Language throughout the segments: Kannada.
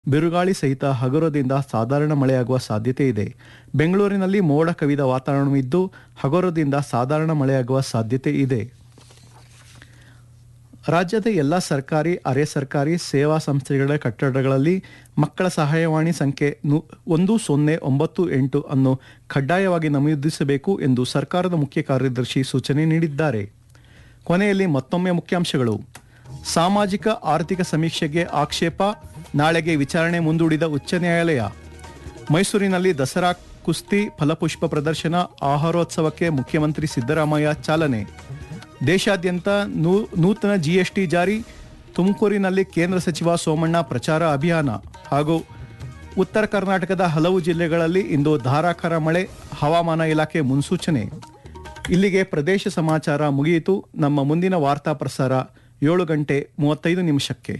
ಬಿರುಗಾಳಿ ಸಹಿತ ಹಗುರದಿಂದ ಸಾಧಾರಣ ಮಳೆಯಾಗುವ ಸಾಧ್ಯತೆ ಇದೆ ಬೆಂಗಳೂರಿನಲ್ಲಿ ಮೋಡ ಕವಿದ ವಾತಾವರಣವಿದ್ದು ಹಗುರದಿಂದ ಸಾಧಾರಣ ಮಳೆಯಾಗುವ ಸಾಧ್ಯತೆ ಇದೆ ರಾಜ್ಯದ ಎಲ್ಲ ಸರ್ಕಾರಿ ಅರೆ ಸರ್ಕಾರಿ ಸೇವಾ ಸಂಸ್ಥೆಗಳ ಕಟ್ಟಡಗಳಲ್ಲಿ ಮಕ್ಕಳ ಸಹಾಯವಾಣಿ ಸಂಖ್ಯೆ ನು- ಒಂದು ಸೊನ್ನೆ ಒಂಬತ್ತು ಎಂಟು ಅನ್ನು ಕಡ್ಡಾಯವಾಗಿ ನಮೂದಿಸಬೇಕು ಎಂದು ಸರ್ಕಾರದ ಮುಖ್ಯ ಕಾರ್ಯದರ್ಶಿ ಸೂಚನೆ ನೀಡಿದ್ದಾರೆ ಕೊನೆಯಲ್ಲಿ ಮತ್ತೊಮ್ಮೆ ಮುಖ್ಯಾಂಶಗಳು ಸಾಮಾಜಿಕ ಆರ್ಥಿಕ ಸಮೀಕ್ಷೆಗೆ ಆಕ್ಷೇಪ ನಾಳೆಗೆ ವಿಚಾರಣೆ ಮುಂದೂಡಿದ ಉಚ್ಚ ನ್ಯಾಯಾಲಯ ಮೈಸೂರಿನಲ್ಲಿ ದಸರಾ ಕುಸ್ತಿ ಫಲಪುಷ್ಪ ಪ್ರದರ್ಶನ ಆಹಾರೋತ್ಸವಕ್ಕೆ ಮುಖ್ಯಮಂತ್ರಿ ಸಿದ್ದರಾಮಯ್ಯ ಚಾಲನೆ ದೇಶಾದ್ಯಂತ ನೂ ನೂತನ ಜಿಎಸ್ಟಿ ಜಾರಿ ತುಮಕೂರಿನಲ್ಲಿ ಕೇಂದ್ರ ಸಚಿವ ಸೋಮಣ್ಣ ಪ್ರಚಾರ ಅಭಿಯಾನ ಹಾಗೂ ಉತ್ತರ ಕರ್ನಾಟಕದ ಹಲವು ಜಿಲ್ಲೆಗಳಲ್ಲಿ ಇಂದು ಧಾರಾಕಾರ ಮಳೆ ಹವಾಮಾನ ಇಲಾಖೆ ಮುನ್ಸೂಚನೆ ಇಲ್ಲಿಗೆ ಪ್ರದೇಶ ಸಮಾಚಾರ ಮುಗಿಯಿತು ನಮ್ಮ ಮುಂದಿನ ವಾರ್ತಾ ಪ್ರಸಾರ ಏಳು ಗಂಟೆ ಮೂವತ್ತೈದು ನಿಮಿಷಕ್ಕೆ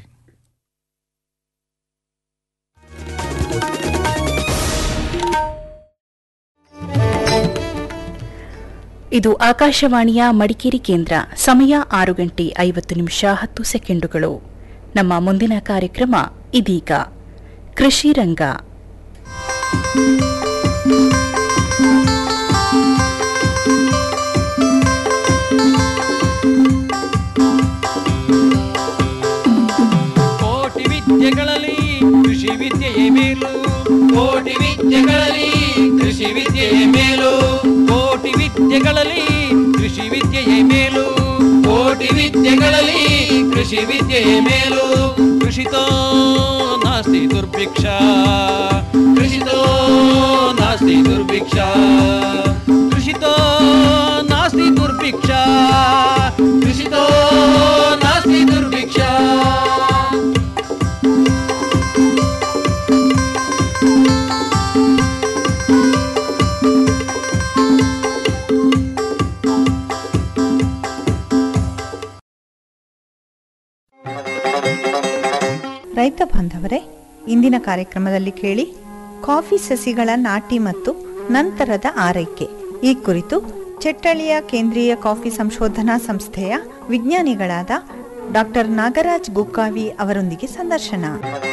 ಇದು ಆಕಾಶವಾಣಿಯ ಮಡಿಕೇರಿ ಕೇಂದ್ರ ಸಮಯ ಆರು ಗಂಟೆ ಐವತ್ತು ನಿಮಿಷ ಹತ್ತು ಸೆಕೆಂಡುಗಳು ನಮ್ಮ ಮುಂದಿನ ಕಾರ್ಯಕ್ರಮ ಇದೀಗ ಕೃಷಿ ರಂಗ ಕೋಟಿ ವಿದ್ಯೆಗಳಲ್ಲಿ ಕೃಷಿ ವಿದ್ಯೆಯೇ ಮೇಲು ಕೋಟಿ ವಿದ್ಯೆಗಳಲ್ಲಿ ಕೃಷಿ ವಿದ್ಯೆಯೇ ಮೇಲು ಕೋಟಿ ವಿದ್ಯೆಗಳಲ್ಲಿ ಕೃಷಿ ವಿದ್ಯೆಯೇ ಮೇಲು ಕೋಟಿ ವಿದ್ಯೆಗಳಲ್ಲಿ ಕೃಷಿ ವಿದ್ಯೆಯೇ ಮೇಲು ಕೃಷಿತೋ ನಾಸ್ತಿ ದುರ್ಭಿಕ್ಷ ಕೃಷಿತೋ ನಾಸ್ತಿ ದುರ್ಭಿಕ್ಷ ಕೃಷಿತೋ ನಾಸ್ತಿ ದುರ್ಭಿಕ್ಷ ಕೃಷಿತೋ ನಾಸ್ತಿ ದುರ್ಭಿಕ್ಷ ರೈತ ಬಾಂಧವರೇ ಇಂದಿನ ಕಾರ್ಯಕ್ರಮದಲ್ಲಿ ಕೇಳಿ ಕಾಫಿ ಸಸಿಗಳ ನಾಟಿ ಮತ್ತು ನಂತರದ ಆರೈಕೆ ಈ ಕುರಿತು ಚೆಟ್ಟಳ್ಳಿಯ ಕೇಂದ್ರೀಯ ಕಾಫಿ ಸಂಶೋಧನಾ ಸಂಸ್ಥೆಯ ವಿಜ್ಞಾನಿಗಳಾದ ಡಾಕ್ಟರ್ ನಾಗರಾಜ್ ಗುಕ್ಕಾವಿ ಅವರೊಂದಿಗೆ ಸಂದರ್ಶನ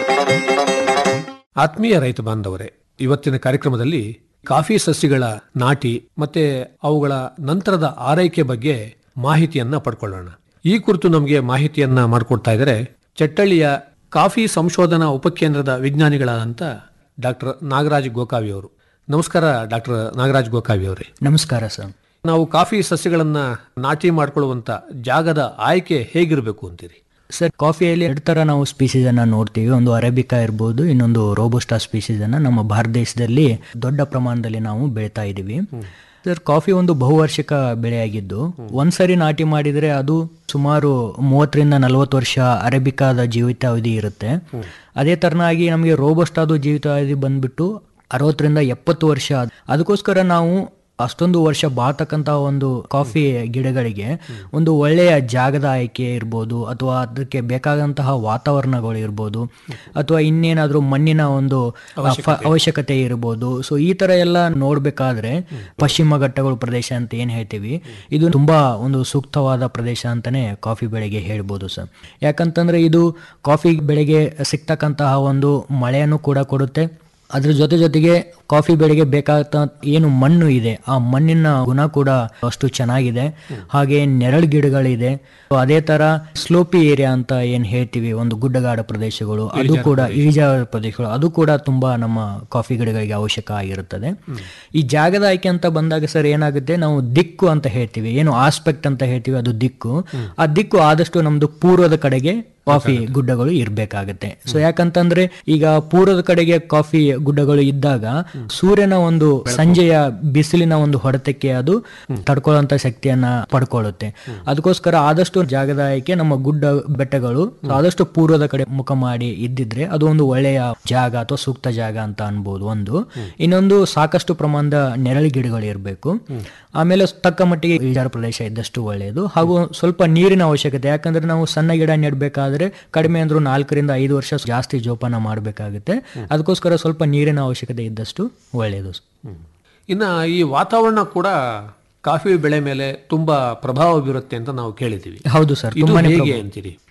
ಆತ್ಮೀಯ ರೈತ ಬಾಂಧವರೇ ಇವತ್ತಿನ ಕಾರ್ಯಕ್ರಮದಲ್ಲಿ ಕಾಫಿ ಸಸ್ಯಗಳ ನಾಟಿ ಮತ್ತೆ ಅವುಗಳ ನಂತರದ ಆರೈಕೆ ಬಗ್ಗೆ ಮಾಹಿತಿಯನ್ನ ಪಡ್ಕೊಳ್ಳೋಣ ಈ ಕುರಿತು ನಮಗೆ ಮಾಹಿತಿಯನ್ನ ಮಾಡಿಕೊಡ್ತಾ ಇದ್ದಾರೆ ಚಟ್ಟಳ್ಳಿಯ ಕಾಫಿ ಸಂಶೋಧನಾ ಉಪಕೇಂದ್ರದ ವಿಜ್ಞಾನಿಗಳಾದಂಥ ಡಾಕ್ಟರ್ ನಾಗರಾಜ್ ಗೋಕಾವಿ ಅವರು ನಮಸ್ಕಾರ ಡಾಕ್ಟರ್ ನಾಗರಾಜ್ ಗೋಕಾವಿ ಅವರೇ ನಮಸ್ಕಾರ ಸರ್ ನಾವು ಕಾಫಿ ಸಸ್ಯಗಳನ್ನ ನಾಟಿ ಮಾಡ್ಕೊಳ್ಳುವಂತ ಜಾಗದ ಆಯ್ಕೆ ಹೇಗಿರಬೇಕು ಅಂತೀರಿ ಸರ್ ಕಾಫಿಯಲ್ಲಿ ಎರಡು ತರ ನಾವು ಸ್ಪೀಸೀಸ್ ಅನ್ನ ನೋಡ್ತೀವಿ ಒಂದು ಅರೇಬಿಕಾ ಇರ್ಬೋದು ಇನ್ನೊಂದು ರೋಬೋಸ್ಟಾ ಸ್ಪೀಸೀಸ್ ಅನ್ನ ನಮ್ಮ ಭಾರತ ದೇಶದಲ್ಲಿ ದೊಡ್ಡ ಪ್ರಮಾಣದಲ್ಲಿ ನಾವು ಬೆಳಿತಾ ಇದೀವಿ ಸರ್ ಕಾಫಿ ಒಂದು ಬಹುವಾರ್ಷಿಕ ಬೆಳೆಯಾಗಿದ್ದು ಒಂದ್ಸರಿ ನಾಟಿ ಮಾಡಿದ್ರೆ ಅದು ಸುಮಾರು ಮೂವತ್ತರಿಂದ ನಲವತ್ತು ವರ್ಷ ಅರೇಬಿಕಾದ ಜೀವಿತಾವಧಿ ಇರುತ್ತೆ ಅದೇ ತರನಾಗಿ ನಮಗೆ ರೋಬೋಸ್ಟಾದು ಜೀವಿತಾವಧಿ ಬಂದ್ಬಿಟ್ಟು ಅರವತ್ತರಿಂದ ಎಪ್ಪತ್ತು ವರ್ಷ ಅದಕ್ಕೋಸ್ಕರ ನಾವು ಅಷ್ಟೊಂದು ವರ್ಷ ಬಾಳ್ತಕ್ಕಂಥ ಒಂದು ಕಾಫಿ ಗಿಡಗಳಿಗೆ ಒಂದು ಒಳ್ಳೆಯ ಜಾಗದ ಆಯ್ಕೆ ಇರ್ಬೋದು ಅಥವಾ ಅದಕ್ಕೆ ಬೇಕಾದಂತಹ ವಾತಾವರಣಗಳು ಇರ್ಬೋದು ಅಥವಾ ಇನ್ನೇನಾದ್ರೂ ಮಣ್ಣಿನ ಒಂದು ಅಫ- ಅವಶ್ಯಕತೆ ಇರ್ಬೋದು ಸೊ ಈ ತರ ಎಲ್ಲ ನೋಡ್ಬೇಕಾದ್ರೆ ಪಶ್ಚಿಮ ಘಟ್ಟಗಳು ಪ್ರದೇಶ ಅಂತ ಏನ್ ಹೇಳ್ತೀವಿ ಇದು ತುಂಬಾ ಒಂದು ಸೂಕ್ತವಾದ ಪ್ರದೇಶ ಅಂತಾನೆ ಕಾಫಿ ಬೆಳೆಗೆ ಹೇಳ್ಬೋದು ಸರ್ ಯಾಕಂತಂದ್ರೆ ಇದು ಕಾಫಿ ಬೆಳೆಗೆ ಸಿಗ್ತಕ್ಕಂತಹ ಒಂದು ಮಳೆಯನ್ನು ಕೂಡ ಕೊಡುತ್ತೆ ಅದ್ರ ಜೊತೆ ಜೊತೆಗೆ ಕಾಫಿ ಬೆಳೆಗೆ ಬೇಕಾದ ಏನು ಮಣ್ಣು ಇದೆ ಆ ಮಣ್ಣಿನ ಗುಣ ಕೂಡ ಅಷ್ಟು ಚೆನ್ನಾಗಿದೆ ಹಾಗೆ ನೆರಳು ಗಿಡಗಳಿದೆ ಅದೇ ತರ ಸ್ಲೋಪಿ ಏರಿಯಾ ಅಂತ ಏನ್ ಹೇಳ್ತೀವಿ ಒಂದು ಗುಡ್ಡಗಾಡ ಪ್ರದೇಶಗಳು ಅದು ಕೂಡ ಇಳಿಜಾರ ಪ್ರದೇಶಗಳು ಅದು ಕೂಡ ತುಂಬಾ ನಮ್ಮ ಕಾಫಿ ಗಿಡಗಳಿಗೆ ಅವಶ್ಯಕ ಆಗಿರುತ್ತದೆ ಈ ಜಾಗದ ಆಯ್ಕೆ ಅಂತ ಬಂದಾಗ ಸರ್ ಏನಾಗುತ್ತೆ ನಾವು ದಿಕ್ಕು ಅಂತ ಹೇಳ್ತೀವಿ ಏನು ಆಸ್ಪೆಕ್ಟ್ ಅಂತ ಹೇಳ್ತೀವಿ ಅದು ದಿಕ್ಕು ಆ ದಿಕ್ಕು ಆದಷ್ಟು ನಮ್ದು ಪೂರ್ವದ ಕಡೆಗೆ ಕಾಫಿ ಗುಡ್ಡಗಳು ಇರ್ಬೇಕಾಗತ್ತೆ ಸೊ ಯಾಕಂತಂದ್ರೆ ಈಗ ಪೂರ್ವದ ಕಡೆಗೆ ಕಾಫಿ ಗುಡ್ಡಗಳು ಇದ್ದಾಗ ಸೂರ್ಯನ ಒಂದು ಸಂಜೆಯ ಬಿಸಿಲಿನ ಒಂದು ಹೊಡೆತಕ್ಕೆ ಅದು ತಡ್ಕೊಳ್ಳುವಂತ ಶಕ್ತಿಯನ್ನ ಪಡ್ಕೊಳ್ಳುತ್ತೆ ಅದಕ್ಕೋಸ್ಕರ ಆದಷ್ಟು ಜಾಗದ ಆಯ್ಕೆ ನಮ್ಮ ಗುಡ್ಡ ಬೆಟ್ಟಗಳು ಆದಷ್ಟು ಪೂರ್ವದ ಕಡೆ ಮುಖ ಮಾಡಿ ಇದ್ದಿದ್ರೆ ಅದು ಒಂದು ಒಳ್ಳೆಯ ಜಾಗ ಅಥವಾ ಸೂಕ್ತ ಜಾಗ ಅಂತ ಅನ್ಬೋದು ಒಂದು ಇನ್ನೊಂದು ಸಾಕಷ್ಟು ಪ್ರಮಾಣದ ನೆರಳು ಗಿಡಗಳು ಇರಬೇಕು ಆಮೇಲೆ ತಕ್ಕ ಮಟ್ಟಿಗೆ ಇಳಿಜಾರು ಪ್ರದೇಶ ಇದ್ದಷ್ಟು ಒಳ್ಳೆಯದು ಹಾಗೂ ಸ್ವಲ್ಪ ನೀರಿನ ಅವಶ್ಯಕತೆ ಯಾಕಂದ್ರೆ ನಾವು ಸಣ್ಣ ಗಿಡ ನೆಡಬೇಕಾದ್ರೆ ಕಡಿಮೆ ಅಂದ್ರೂ ನಾಲ್ಕರಿಂದ ಐದು ವರ್ಷ ಜಾಸ್ತಿ ಜೋಪಾನ ಮಾಡಬೇಕಾಗುತ್ತೆ ಅದಕ್ಕೋಸ್ಕರ ಸ್ವಲ್ಪ ನೀರಿನ ಅವಶ್ಯಕತೆ ಇದ್ದಷ್ಟು ಒಳ್ಳೆಯದು ಇನ್ನ ಈ ವಾತಾವರಣ ಕೂಡ ಕಾಫಿ ಬೆಳೆ ಮೇಲೆ ತುಂಬಾ ಪ್ರಭಾವ ಬೀರುತ್ತೆ ಅಂತ ನಾವು ಕೇಳಿದ್ದೀವಿ ಹೌದು ಸರ್ ಇದು ತುಂಬಾನೇ ಹೇಗೆ ಪ್ರಭಾವ. ಅಂತೀರಿ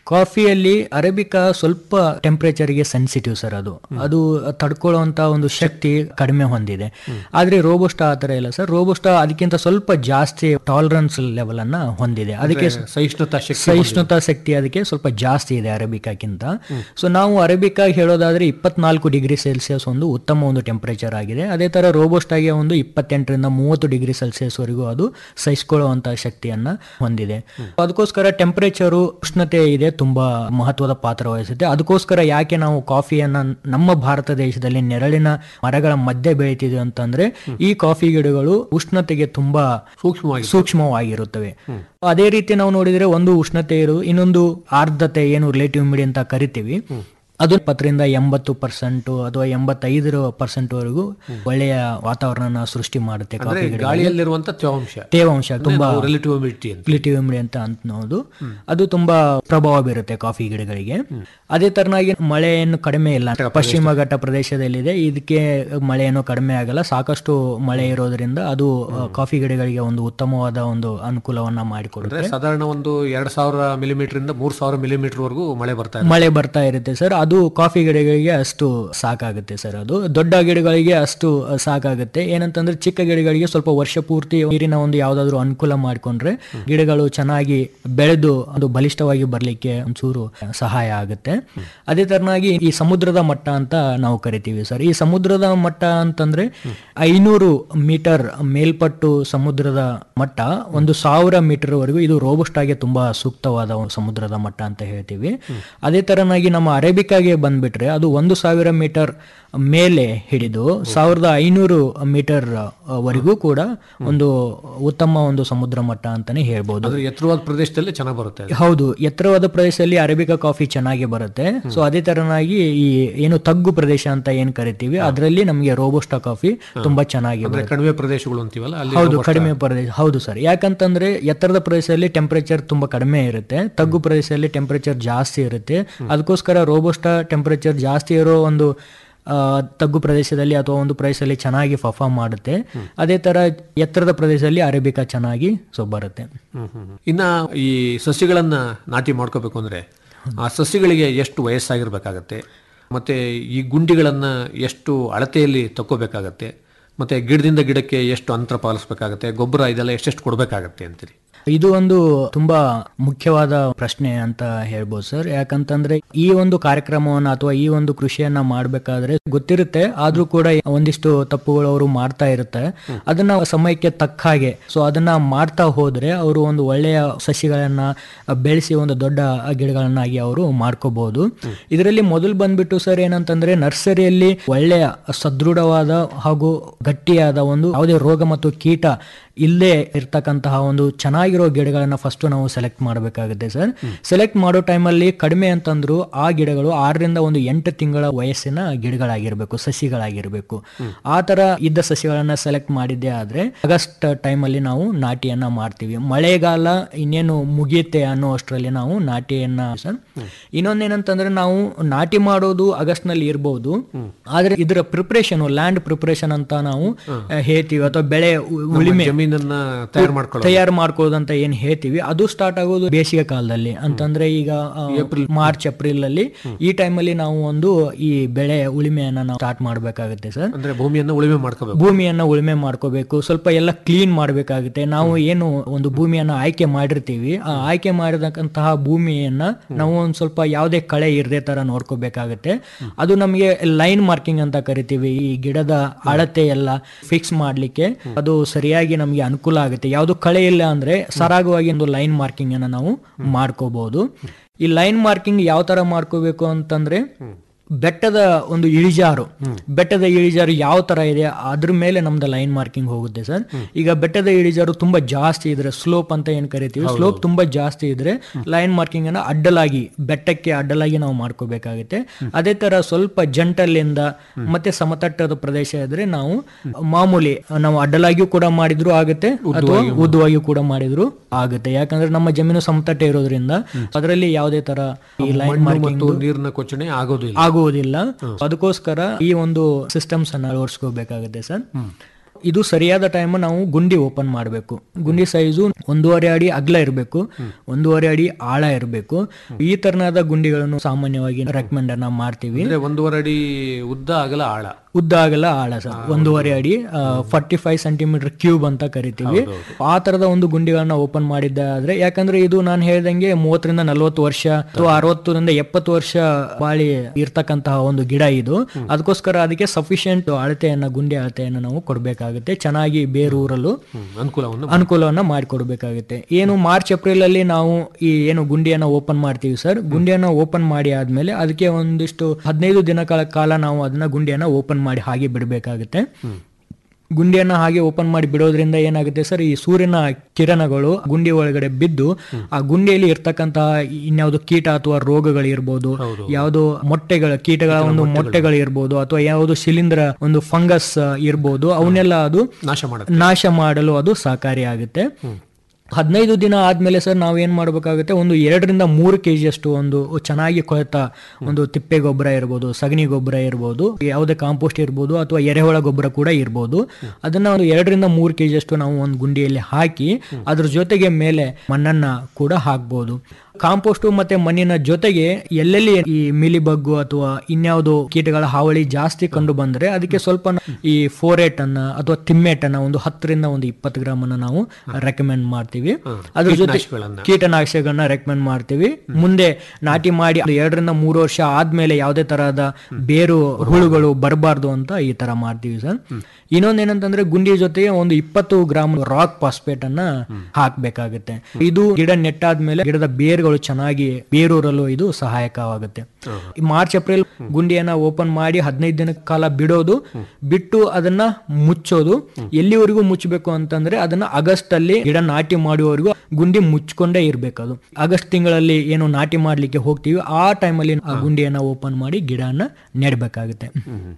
ಕಾಫಿಯಲ್ಲಿ ಅರೇಬಿಕಾ ಸ್ವಲ್ಪ ಟೆಂಪರೇಚರ್ಗೆ ಸೆನ್ಸಿಟಿವ್ ಸರ್ ಅದು ಅದು ತಡ್ಕೊಳ್ಳುವಂತ ಒಂದು ಶಕ್ತಿ ಕಡಿಮೆ ಹೊಂದಿದೆ ಆದ್ರೆ ರೋಬೋಸ್ಟಾ ಆ ಥರ ಇಲ್ಲ ಸರ್ ರೋಬೋಸ್ಟಾ ಅದಕ್ಕಿಂತ ಸ್ವಲ್ಪ ಜಾಸ್ತಿ ಟಾಲರೆನ್ಸ್ ಲೆವೆಲ್ ಅನ್ನ ಹೊಂದಿದೆ ಅದಕ್ಕೆ ಸಹಿಷ್ಣುತಾ ಶಕ್ತಿ ಸಹಿಷ್ಣುತಾ ಶಕ್ತಿ ಅದಕ್ಕೆ ಸ್ವಲ್ಪ ಜಾಸ್ತಿ ಇದೆ ಅರೇಬಿಕಾಕ್ಕಿಂತ ಸೊ ನಾವು ಅರೇಬಿಕಾ ಹೇಳೋದಾದ್ರೆ ಇಪ್ಪತ್ನಾಲ್ಕು ಡಿಗ್ರಿ ಸೆಲ್ಸಿಯಸ್ ಒಂದು ಉತ್ತಮ ಒಂದು ಟೆಂಪರೇಚರ್ ಆಗಿದೆ ಅದೇ ತರ ರೋಬೋಸ್ಟಾಗೆ ಒಂದು ಇಪ್ಪತ್ತೆಂಟರಿಂದ ಮೂವತ್ತು ಡಿಗ್ರಿ ಸೆಲ್ಸಿಯಸ್ ವರೆಗೂ ಅದು ಸಹಿಸಿಕೊಳ್ಳುವಂತಹ ಶಕ್ತಿಯನ್ನ ಹೊಂದಿದೆ ಅದಕ್ಕೋಸ್ಕರ ಟೆಂಪರೇಚರು ಉಷ್ಣತೆ ಇದೆ ತುಂಬಾ ಮಹತ್ವದ ಪಾತ್ರ ವಹಿಸುತ್ತೆ ಅದಕ್ಕೋಸ್ಕರ ಯಾಕೆ ನಾವು ಕಾಫಿಯನ್ನ ನಮ್ಮ ಭಾರತ ದೇಶದಲ್ಲಿ ನೆರಳಿನ ಮರಗಳ ಮಧ್ಯೆ ಬೆಳೀತಿದೆ ಅಂತಂದ್ರೆ ಈ ಕಾಫಿ ಗಿಡಗಳು ಉಷ್ಣತೆಗೆ ತುಂಬಾ ಸೂಕ್ಷ್ಮವಾಗಿ ಸೂಕ್ಷ್ಮವಾಗಿರುತ್ತವೆ ಅದೇ ರೀತಿ ನಾವು ನೋಡಿದ್ರೆ ಒಂದು ಉಷ್ಣತೆ ಇರು ಇನ್ನೊಂದು ಆರ್ದ್ರತೆ ಏನು ರಿಲೇಟಿವ್ ಮಿಡಿ ಅಂತ ಕರಿತೀವಿ ಅದು ಇಪ್ಪತ್ತರಿಂದ ಎಂಬತ್ತು ಪರ್ಸೆಂಟ್ ಅಥವಾ ಎಂಬತ್ತೈದರ ಪರ್ಸೆಂಟ್ ವರೆಗೂ ಒಳ್ಳೆಯ ವಾತಾವರಣ ಸೃಷ್ಟಿ ಮಾಡುತ್ತೆ ಅಂದ್ರೆ ಕಾಫಿ ಗಿಡ ಗಾಳಿಯಲ್ಲಿರುವಂತ ತೇವಾಂಶ ತೇವಾಂಶ ತುಂಬಾ ರಿಲೇಟಿವ್ ಹ್ಯುಮಿಡಿಟಿ ಅಂತ ರಿಲೇಟಿವ್ ಇಮ್ಯುನಿಟಿ ಅಂತ ಅನ್ನೋದು ಅದು ತುಂಬಾ ಪ್ರಭಾವ ಬೀರುತ್ತೆ ಕಾಫಿ ಗಿಡಗಳಿಗೆ ಅದೇ ತರನಾಗಿ ಮಳೆಯನ್ನು ಕಡಿಮೆ ಇಲ್ಲ ಪಶ್ಚಿಮ ಘಟ್ಟ ಪ್ರದೇಶದಲ್ಲಿದೆ ಇದಕ್ಕೆ ಮಳೆಯನ್ನು ಕಡಿಮೆ ಆಗಲ್ಲ ಸಾಕಷ್ಟು ಮಳೆ ಇರೋದ್ರಿಂದ ಅದು ಆ, ಕಾಫಿ ಗಿಡಗಳಿಗೆ ಒಂದು ಉತ್ತಮವಾದ ಒಂದು ಅನುಕೂಲವನ್ನ ಮಾಡಿಕೊಡುತ್ತೆ ಅಂದ್ರೆ ಸಾಧಾರಣ ಒಂದು ಎರಡ್ ಸಾವಿರ ಮಿಲಿಮೀಟರ್ ಇಂದ ಮೂರ್ ಸಾವಿರ ಮಿಲಿಮೀಟರ್ ವರೆಗೂ ಮಳೆ ಬರ್ತಾ ಇದೆ ಮಳೆ ಬರ್ತಾ ಇರುತ್ತೆ ಸರ್ ಅದು ಕಾಫಿ ಗಿಡಗಳಿಗೆ ಅಷ್ಟು ಸಾಕಾಗುತ್ತೆ ಸರ್ ಅದು ದೊಡ್ಡ ಗಿಡಗಳಿಗೆ ಅಷ್ಟು ಸಾಕಾಗುತ್ತೆ ಏನಂತಂದ್ರೆ ಚಿಕ್ಕ ಗಿಡಗಳಿಗೆ ಸ್ವಲ್ಪ ವರ್ಷ ಪೂರ್ತಿ ನೀರಿನ ಒಂದು ಯಾವ್ದಾದ್ರು ಅನುಕೂಲ ಮಾಡಿಕೊಂಡ್ರೆ ಗಿಡಗಳು ಚೆನ್ನಾಗಿ ಬೆಳೆದು ಅದು ಬಲಿಷ್ಠವಾಗಿ ಬರ್ಲಿಕ್ಕೆ ಒಂಚೂರು ಸಹಾಯ ಆಗುತ್ತೆ ಅದೇ ತರನಾಗಿ ಈ ಸಮುದ್ರದ ಮಟ್ಟ ಅಂತ ನಾವು ಕರಿತೀವಿ ಸರ್ ಈ ಸಮುದ್ರದ ಮಟ್ಟ ಅಂತಂದ್ರೆ ಐನೂರು ಮೀಟರ್ ಮೇಲ್ಪಟ್ಟು ಸಮುದ್ರದ ಮಟ್ಟ ಒಂದು ಸಾವಿರ ಮೀಟರ್ ವರೆಗೂ ಇದು ರೋಬಸ್ಟ್ ಆಗಿ ತುಂಬಾ ಸೂಕ್ತವಾದ ಒಂದು ಸಮುದ್ರದ ಮಟ್ಟ ಅಂತ ಹೇಳ್ತೀವಿ ಅದೇ ತರನಾಗಿ ನಮ್ಮ ಅರೇಬಿಕಾಗೆ ಬಂದ್ಬಿಟ್ರೆ ಅದು ಒಂದು ಸಾವಿರ ಮೀಟರ್ ಮೇಲೆ ಹಿಡಿದು ಸಾವಿರದ ಐನೂರು ಮೀಟರ್ ವರೆಗೂ ಕೂಡ ಒಂದು ಉತ್ತಮ ಒಂದು ಸಮುದ್ರ ಮಟ್ಟ ಅಂತಾನೆ ಹೇಳ್ಬೋದು ಅಂದ್ರೆ ಎತ್ತರವಾದ ಪ್ರದೇಶದಲ್ಲಿ ಚೆನ್ನಾಗಿ ಬರುತ್ತೆ ಅದು. ಹೌದು ಎತ್ತರವಾದ ಪ್ರದೇಶದಲ್ಲಿ ಅರೇಬಿಕಾ ಕಾಫಿ ಚೆನ್ನಾಗಿ ಬರುತ್ತೆ ಸೊ ಅದೇ ತರನಾಗಿ ಈ ಏನು ತಗ್ಗು ಪ್ರದೇಶ ಅಂತ ಏನ್ ಕರಿತೀವಿ ಅದರಲ್ಲಿ ನಮಗೆ ರೋಬೋಸ್ಟಾ ಕಾಫಿ ತುಂಬಾ ಚೆನ್ನಾಗಿ ಅಂದ್ರೆ ಬರುತ್ತೆ ಕಣಿವೆ ಪ್ರದೇಶಗಳು ಅಂತೀವಲ್ಲ ಅಲ್ಲಿ ಹೌದು robusta- ಕಡಿಮೆ ಪ್ರದೇಶ ಹೌದು ಸರ್ ಯಾಕಂತಂದ್ರೆ ಎತ್ತರದ ಪ್ರದೇಶದಲ್ಲಿ ಟೆಂಪರೇಚರ್ ತುಂಬಾ ಕಡಿಮೆ ಇರುತ್ತೆ ತಗ್ಗು ಪ್ರದೇಶದಲ್ಲಿ ಟೆಂಪರೇಚರ್ ಜಾಸ್ತಿ ಇರುತ್ತೆ ಅದಕ್ಕೋಸ್ಕರ ರೋಬೋಸ್ಟಾ ಟೆಂಪರೇಚರ್ ಜಾಸ್ತಿ ಇರೋ ಒಂದು ಆ, ತಗ್ಗು ಪ್ರದೇಶದಲ್ಲಿ ಅಥವಾ ಒಂದು ಪ್ರದೇಶದಲ್ಲಿ ಚೆನ್ನಾಗಿ ಪರ್ಫಾರ್ಮ್ ಮಾಡುತ್ತೆ ಅದೇ ತರ ಎತ್ತರದ ಪ್ರದೇಶದಲ್ಲಿ ಅರೇಬಿಕಾ ಚೆನ್ನಾಗಿ ಸೊ ಬರುತ್ತೆ ಹ್ಮ್, ಹ್ಮ್, ಹ್ಮ್. ಇನ್ನ ಈ ಸಸ್ಯಗಳನ್ನ ನಾಟಿ ಮಾಡ್ಕೋಬೇಕು ಅಂದ್ರೆ ಆ ಸಸ್ಯಗಳಿಗೆ ಎಷ್ಟು ವಯಸ್ಸಾಗಿರ್ಬೇಕಾಗತ್ತೆ ಮತ್ತೆ ಈ ಗುಂಡಿಗಳನ್ನ ಎಷ್ಟು ಅಳತೆಯಲ್ಲಿ ತಕ್ಕೋಬೇಕಾಗತ್ತೆ ಮತ್ತೆ ಗಿಡದಿಂದ ಗಿಡಕ್ಕೆ ಎಷ್ಟು ಅಂತರ ಪಾಲಿಸ್ಬೇಕಾಗತ್ತೆ ಗೊಬ್ಬರ ಇದೆಲ್ಲ ಎಷ್ಟೆಷ್ಟು ಕೊಡಬೇಕಾಗತ್ತೆ ಅಂತೀರಿ ಇದು ಒಂದು ತುಂಬಾ ಮುಖ್ಯವಾದ ಪ್ರಶ್ನೆ ಅಂತ ಹೇಳ್ಬೋದು ಸರ್ ಯಾಕಂತಂದ್ರೆ ಈ ಒಂದು ಕಾರ್ಯಕ್ರಮವನ್ನ ಅಥವಾ ಈ ಒಂದು ಕೃಷಿಯನ್ನ ಮಾಡ್ಬೇಕಾದ್ರೆ ಗೊತ್ತಿರುತ್ತೆ ಆದ್ರೂ ಕೂಡ ಒಂದಿಷ್ಟು ತಪ್ಪುಗಳು ಅವರು ಮಾಡ್ತಾ ಇರುತ್ತೆ ಅದನ್ನ ಸಮಯಕ್ಕೆ ತಕ್ಕ ಹಾಗೆ ಸೊ ಅದನ್ನ ಮಾಡ್ತಾ ಹೋದ್ರೆ ಅವರು ಒಂದು ಒಳ್ಳೆಯ ಸಸಿಗಳನ್ನ ಬೆಳೆಸಿ ಒಂದು ದೊಡ್ಡ ಗಿಡಗಳನ್ನಾಗಿ ಅವರು ಮಾಡ್ಕೋಬಹುದು ಇದರಲ್ಲಿ ಮೊದಲು ಬಂದ್ಬಿಟ್ಟು ಸರ್ ಏನಂತಂದ್ರೆ ನರ್ಸರಿಯಲ್ಲಿ ಒಳ್ಳೆಯ ಸದೃಢವಾದ ಹಾಗೂ ಗಟ್ಟಿಯಾದ ಒಂದು ಯಾವುದೇ ರೋಗ ಮತ್ತು ಕೀಟ ಇಲ್ಲೇ ಇರ್ತಕ್ಕಂತಹ ಒಂದು ಚೆನ್ನಾಗಿರೋ ಗಿಡಗಳನ್ನ ಫಸ್ಟ್ ನಾವು ಸೆಲೆಕ್ಟ್ ಮಾಡಬೇಕಾಗುತ್ತೆ ಸರ್ ಸೆಲೆಕ್ಟ್ ಮಾಡೋ ಟೈಮಲ್ಲಿ ಕಡಿಮೆ ಅಂತಂದ್ರು ಆ ಗಿಡಗಳು ಆರರಿಂದ ಒಂದು ಎಂಟು ತಿಂಗಳ ವಯಸ್ಸಿನ ಗಿಡಗಳಾಗಿರ್ಬೇಕು ಸಸಿಗಳಾಗಿರ್ಬೇಕು ಆ ತರ ಇದ್ದ ಸಸಿಗಳನ್ನ ಸೆಲೆಕ್ಟ್ ಮಾಡಿದ್ದೆ ಆದ್ರೆ ಆಗಸ್ಟ್ ಟೈಮಲ್ಲಿ ನಾವು ನಾಟಿಯನ್ನ ಮಾಡ್ತೀವಿ ಮಳೆಗಾಲ ಇನ್ನೇನು ಮುಗಿಯುತ್ತೆ ಅನ್ನೋ ಅಷ್ಟರಲ್ಲಿ ನಾವು ನಾಟಿಯನ್ನ ಸರ್ ಇನ್ನೊಂದೇನಂತಂದ್ರೆ ನಾವು ನಾಟಿ ಮಾಡೋದು ಆಗಸ್ಟ್ ನಲ್ಲಿ ಇರಬಹುದು ಆದ್ರೆ ಇದರ ಪ್ರಿಪರೇಷನ್ ಲ್ಯಾಂಡ್ ಪ್ರಿಪರೇಷನ್ ಅಂತ ನಾವು ಆ, ಹೇಳ್ತೀವಿ ಅಥವಾ ಬೆಳೆ ಉ- ಉಳಿಮೆ ಜಮೀನನ್ನ ತಯಾರು ಮಾಡ್ಕೊಳ್ಳೋದು ತಯಾರು ಮಾಡ್ಕೋದಂತ ಏನ್ ಹೇಳ್ತೀವಿ ಅದು ಸ್ಟಾರ್ಟ್ ಆಗೋದು ಬೇಸಿಗೆ ಕಾಲದಲ್ಲಿ ಅಂತಂದ್ರೆ ಈಗ ಆ, ಮಾರ್ಚ್ ಏಪ್ರಿಲ್ ಅಲ್ಲಿ ಈ ಟೈಮಲ್ಲಿ ನಾವು ಒಂದು ಈ ಬೆಳೆ ಉಳಿಮೆಯನ್ನ ನಾವು ಸ್ಟಾರ್ಟ್ ಮಾಡ್ಬೇಕಾಗುತ್ತೆ ಸರ್ ಅಂದ್ರೆ ಭೂಮಿಯನ್ನ ಉಳುಮೆ ಮಾಡ್ಕೋಬೇಕು ಭೂಮಿಯನ್ನ ಉಳುಮೆ ಮಾಡ್ಕೋಬೇಕು ಸ್ವಲ್ಪ ಎಲ್ಲ ಕ್ಲೀನ್ ಮಾಡಬೇಕಾಗುತ್ತೆ ನಾವು ಏನು ಒಂದು ಭೂಮಿಯನ್ನ ಆಯ್ಕೆ ಮಾಡಿರ್ತೀವಿ ಆ ಆಯ್ಕೆ ಮಾಡಿದಂತಹ ಭೂಮಿಯನ್ನ ನಾವು ಒಂದ್ ಸ್ವಲ್ಪ ಯಾವುದೇ ಕಳೆ ಇರದೇ ತರ ನೋಡ್ಕೋಬೇಕಾಗುತ್ತೆ ಅದು ನಮಗೆ ಲೈನ್ ಮಾರ್ಕಿಂಗ್ ಅಂತ ಕರಿತೀವಿ ಈ ಗಿಡದ ಅಳತೆ ಎಲ್ಲ ಫಿಕ್ಸ್ ಮಾಡ್ಲಿಕ್ಕೆ ಅದು ಸರಿಯಾಗಿ ನಮಗೆ ಅನುಕೂಲ ಆಗುತ್ತೆ ಯಾವುದು ಕಳೆ ಇಲ್ಲ ಅಂದ್ರೆ ಸರಾಗವಾಗಿ ಒಂದು ಲೈನ್ ಮಾರ್ಕಿಂಗ್ ಅನ್ನ ನಾವು ಮಾಡ್ಕೋಬಹುದು ಈ ಲೈನ್ ಮಾರ್ಕಿಂಗ್ ಯಾವ ತರ ಮಾಡ್ಕೋಬೇಕು ಅಂತಂದ್ರೆ ಬೆಟ್ಟದ ಒಂದು ಇಳಿಜಾರು ಬೆಟ್ಟದ ಇಳಿಜಾರು ಯಾವ ತರ ಇದೆ ಅದ್ರ ಮೇಲೆ ನಮ್ದು ಲೈನ್ ಮಾರ್ಕಿಂಗ್ ಹೋಗುತ್ತೆ ಸರ್ ಈಗ ಬೆಟ್ಟದ ಇಳಿಜಾರು ತುಂಬಾ ಜಾಸ್ತಿ ಇದ್ರೆ ಸ್ಲೋಪ್ ಅಂತ ಏನ್ ಕರಿತೀವಿ ಸ್ಲೋಪ್ ತುಂಬಾ ಜಾಸ್ತಿ ಇದ್ರೆ ಲೈನ್ ಮಾರ್ಕಿಂಗ್ ಅನ್ನ ಅಡ್ಡಲಾಗಿ ಬೆಟ್ಟಕ್ಕೆ ಅಡ್ಡಲಾಗಿ ನಾವು ಮಾಡ್ಕೋಬೇಕಾಗುತ್ತೆ ಅದೇ ತರ ಸ್ವಲ್ಪ ಜಂಟಲ್ಲಿಂದ ಮತ್ತೆ ಸಮತಟ್ಟದ ಪ್ರದೇಶ ಇದ್ರೆ ನಾವು ಮಾಮೂಲಿ ನಾವು ಅಡ್ಡಲಾಗಿಯೂ ಕೂಡ ಮಾಡಿದ್ರು ಆಗುತ್ತೆ ಅಥವಾ ಉದ್ದವಾಗಿಯೂ ಕೂಡ ಮಾಡಿದ್ರು ಆಗುತ್ತೆ ಯಾಕಂದ್ರೆ ನಮ್ಮ ಜಮೀನು ಸಮತಟ್ಟ ಇರೋದ್ರಿಂದ ಅದರಲ್ಲಿ ಯಾವುದೇ ತರ ಈ ಲೈನ್ ಮಾರ್ಕಿಂಗ್ ಮತ್ತು ನೀರಿನ ಕೊಚ್ಚಣೆ ಆಗೋದಿಲ್ಲ ಆಗುವುದಿಲ್ಲ ಅದಕ್ಕೋಸ್ಕರ ಈ ಒಂದು ಸಿಸ್ಟಮ್ಸ್ ಅನ್ನ ಅಳವಡಿಸ್ಕೋಬೇಕಾಗುತ್ತೆ ಸರ್ ಇದು ಸರಿಯಾದ ಟೈಮ್ ನಾವು ಗುಂಡಿ ಓಪನ್ ಮಾಡಬೇಕು ಗುಂಡಿ ಸೈಜು ಒಂದೂವರೆ ಅಡಿ ಅಗಲ ಇರಬೇಕು ಒಂದೂವರೆ ಅಡಿ ಆಳ ಇರಬೇಕು ಈ ತರನಾದ ಗುಂಡಿಗಳನ್ನು ಸಾಮಾನ್ಯವಾಗಿ ರೆಕಮೆಂಡ್ ಅನ್ನ ಮಾಡ್ತೀವಿ ಅಂದ್ರೆ ಒಂದೂವರೆ ಅಡಿ ಉದ್ದ ಆಗಲ ಆಳ ಉದ್ದ ಆಗಲ್ಲ ಆಳ ಸರ್ ಒಂದೂವರೆ ಅಡಿ ಫಾರ್ಟಿ ಫೈವ್ ಸೆಂಟಿಮೀಟರ್ ಕ್ಯೂಬ್ ಅಂತ ಕರಿತೀವಿ ಆ ತರದ ಒಂದು ಗುಂಡಿಗಳನ್ನ ಓಪನ್ ಮಾಡಿದ್ದಾದ್ರೆ ಯಾಕಂದ್ರೆ ಇದು ನಾನು ಹೇಳ್ದಂಗೆ ಮೂವತ್ತರಿಂದ ನಲವತ್ತು ವರ್ಷ ಅಥವಾ ಅರವತ್ತರಿಂದ ಎಪ್ಪತ್ತು ವರ್ಷ ಬಾಳಿ ಇರ್ತಕ್ಕಂತಹ ಒಂದು ಗಿಡ ಇದು ಅದಕ್ಕೋಸ್ಕರ ಅದಕ್ಕೆ ಸಫಿಶಿಯಂಟ್ ಅಳತೆಯನ್ನ ಗುಂಡಿ ಅಳತೆಯನ್ನ ನಾವು ಕೊಡಬೇಕಾಗುತ್ತೆ ಚೆನ್ನಾಗಿ ಬೇರೂರಲು ಹ್ಮ್, ಅನುಕೂಲವನ್ನು ಅನುಕೂಲವನ್ನ ಮಾಡಿಕೊಡ್ಬೇಕಾಗುತ್ತೆ ಏನು ಮಾರ್ಚ್ ಏಪ್ರಿಲ್ ಅಲ್ಲಿ ನಾವು ಈ ಏನು ಗುಂಡಿಯನ್ನ ಓಪನ್ ಮಾಡ್ತೀವಿ ಸರ್ ಗುಂಡಿಯನ್ನ ಓಪನ್ ಮಾಡಿ ಆದ್ಮೇಲೆ ಅದಕ್ಕೆ ಒಂದಿಷ್ಟು ಹದಿನೈದು ದಿನಗಳ ಕಾಲ ನಾವು ಅದನ್ನ ಗುಂಡಿಯನ್ನ ಓಪನ್ ಮಾಡಿ ಹಾಗೆ ಬಿಡಬೇಕಾಗುತ್ತೆ ಗುಂಡಿಯನ್ನ ಹಾಗೆ ಓಪನ್ ಮಾಡಿ ಬಿಡೋದ್ರಿಂದ ಏನಾಗುತ್ತೆ ಸರ್ ಈ ಸೂರ್ಯನ ಕಿರಣಗಳು ಗುಂಡಿ ಒಳಗಡೆ ಬಿದ್ದು ಆ ಗುಂಡಿಯಲ್ಲಿ ಇರ್ತಕ್ಕಂತಹ ಇನ್ಯಾವುದು ಕೀಟ ಅಥವಾ ರೋಗಗಳು ಇರ್ಬೋದು ಯಾವುದು ಮೊಟ್ಟೆಗಳ ಕೀಟಗಳ ಒಂದು ಮೊಟ್ಟೆಗಳು ಇರ್ಬೋದು ಅಥವಾ ಯಾವುದು ಶಿಲೀಂಧ್ರ ಒಂದು ಫಂಗಸ್ ಇರ್ಬೋದು ಅವನ್ನೆಲ್ಲ ಅದು ನಾಶ ಮಾಡುತ್ತೆ ನಾಶ ಮಾಡಲು ಅದು ಸಹಕಾರಿಯಾಗುತ್ತೆ ಹದಿನೈದು ದಿನ ಆದ್ಮೇಲೆ ಸರ್ ನಾವು ಏನ್ ಮಾಡ್ಬೇಕಾಗುತ್ತೆ ಒಂದು ಎರಡರಿಂದ ಮೂರು ಕೆಜಿ ಅಷ್ಟು ಒಂದು ಚೆನ್ನಾಗಿ ಕೊಳೆತ ಒಂದು ತಿಪ್ಪೆ ಗೊಬ್ಬರ ಇರ್ಬೋದು ಸಗಣಿ ಗೊಬ್ಬರ ಇರ್ಬೋದು ಯಾವುದೇ ಕಾಂಪೋಸ್ಟ್ ಇರ್ಬೋದು ಅಥವಾ ಎರೆಹುಳ ಗೊಬ್ಬರ ಕೂಡ ಇರ್ಬೋದು ಅದನ್ನ ಒಂದು ಎರಡರಿಂದ ಮೂರು ಕೆಜಿ ಅಷ್ಟು ನಾವು ಒಂದು ಗುಂಡಿಯಲ್ಲಿ ಹಾಕಿ ಅದ್ರ ಜೊತೆಗೆ ಮೇಲೆ ಮಣ್ಣನ್ನ ಕೂಡ ಹಾಕ್ಬೋದು ಕಾಂಪೋಸ್ಟ್ ಮತ್ತೆ ಮಣ್ಣಿನ ಜೊತೆಗೆ ಎಲ್ಲೆಲ್ಲಿ ಈ ಮಿಲಿಬಗ್ಗು ಅಥವಾ ಇನ್ಯಾವುದೋ ಕೀಟಗಳ ಹಾವಳಿ ಜಾಸ್ತಿ ಕಂಡು ಬಂದ್ರೆ ಅದಕ್ಕೆ ಸ್ವಲ್ಪ ನ- ಈ ಫೋರೇಟ್ ಅನ್ನ ಅಥವಾ ತಿಮ್ಮೆಟ್ ಅನ್ನ ಒಂದು ಹತ್ತರಿಂದ ಒಂದು ಇಪ್ಪತ್ತು ಗ್ರಾಮ್ ಅನ್ನ ನಾವು ರೆಕಮೆಂಡ್ ಮಾಡ್ತೀವಿ ಅದ್ರ ಜೊತೆ ಕೀಟನಾಶಕಗಳನ್ನ. ಕೀಟನಾಶಕಗಳನ್ನ ರೆಕಮೆಂಡ್ ಮಾಡ್ತೀವಿ ಮುಂದೆ ನಾಟಿ ಮಾಡಿ ಒಂದು ಎರಡರಿಂದ ಮೂರು ವರ್ಷ ಆದ್ಮೇಲೆ ಯಾವುದೇ ತರಹದ ಬೇರು ಹುಳುಗಳು ಬರಬಾರ್ದು ಅಂತ ಈ ತರ ಮಾಡ್ತೀವಿ ಸರ್ ಇನ್ನೊಂದೇನಂತಂದ್ರೆ ಗುಂಡಿ ಜೊತೆಗೆ ಒಂದು ಇಪ್ಪತ್ತು ಗ್ರಾಮ್ ರಾಕ್ ಫಾಸ್ಫೇಟ್ ಅನ್ನ ಹಾಕ್ಬೇಕಾಗುತ್ತೆ ಇದು ಗಿಡ ನೆಟ್ಟಾದ್ಮೇಲೆ ಗಿಡದ ಬೇರುಗಳು ಚೆನ್ನಾಗಿ ಬೇರೂರಲು ಇದು ಸಹಾಯಕವಾಗುತ್ತೆ ಈ ಮಾರ್ಚ್ ಏಪ್ರಿಲ್ ಗುಂಡಿಯನ್ನ ಓಪನ್ ಮಾಡಿ ಹದಿನೈದು ದಿನ ಕಾಲ ಬಿಡೋದು ಬಿಟ್ಟು ಅದನ್ನ ಮುಚ್ಚೋದು ಎಲ್ಲಿವರೆಗೂ ಮುಚ್ಚಬೇಕು ಅಂತಂದ್ರೆ ಅದನ್ನ ಆಗಸ್ಟ್ ಅಲ್ಲಿ ಗಿಡ ನಾಟಿ ಮಾಡುವವರೆಗೂ ಗುಂಡಿ ಮುಚ್ಕೊಂಡೇ ಇರ್ಬೇಕು ಅದು ಆಗಸ್ಟ್ ತಿಂಗಳಲ್ಲಿ ಏನು ನಾಟಿ ಮಾಡ್ಲಿಕ್ಕೆ ಹೋಗ್ತೀವಿ ಆ ಟೈಮಲ್ಲಿ ಆ ಗುಂಡಿಯನ್ನ ಓಪನ್ ಮಾಡಿ ಗಿಡನ ನೆಡ್ಬೇಕಾಗುತ್ತೆ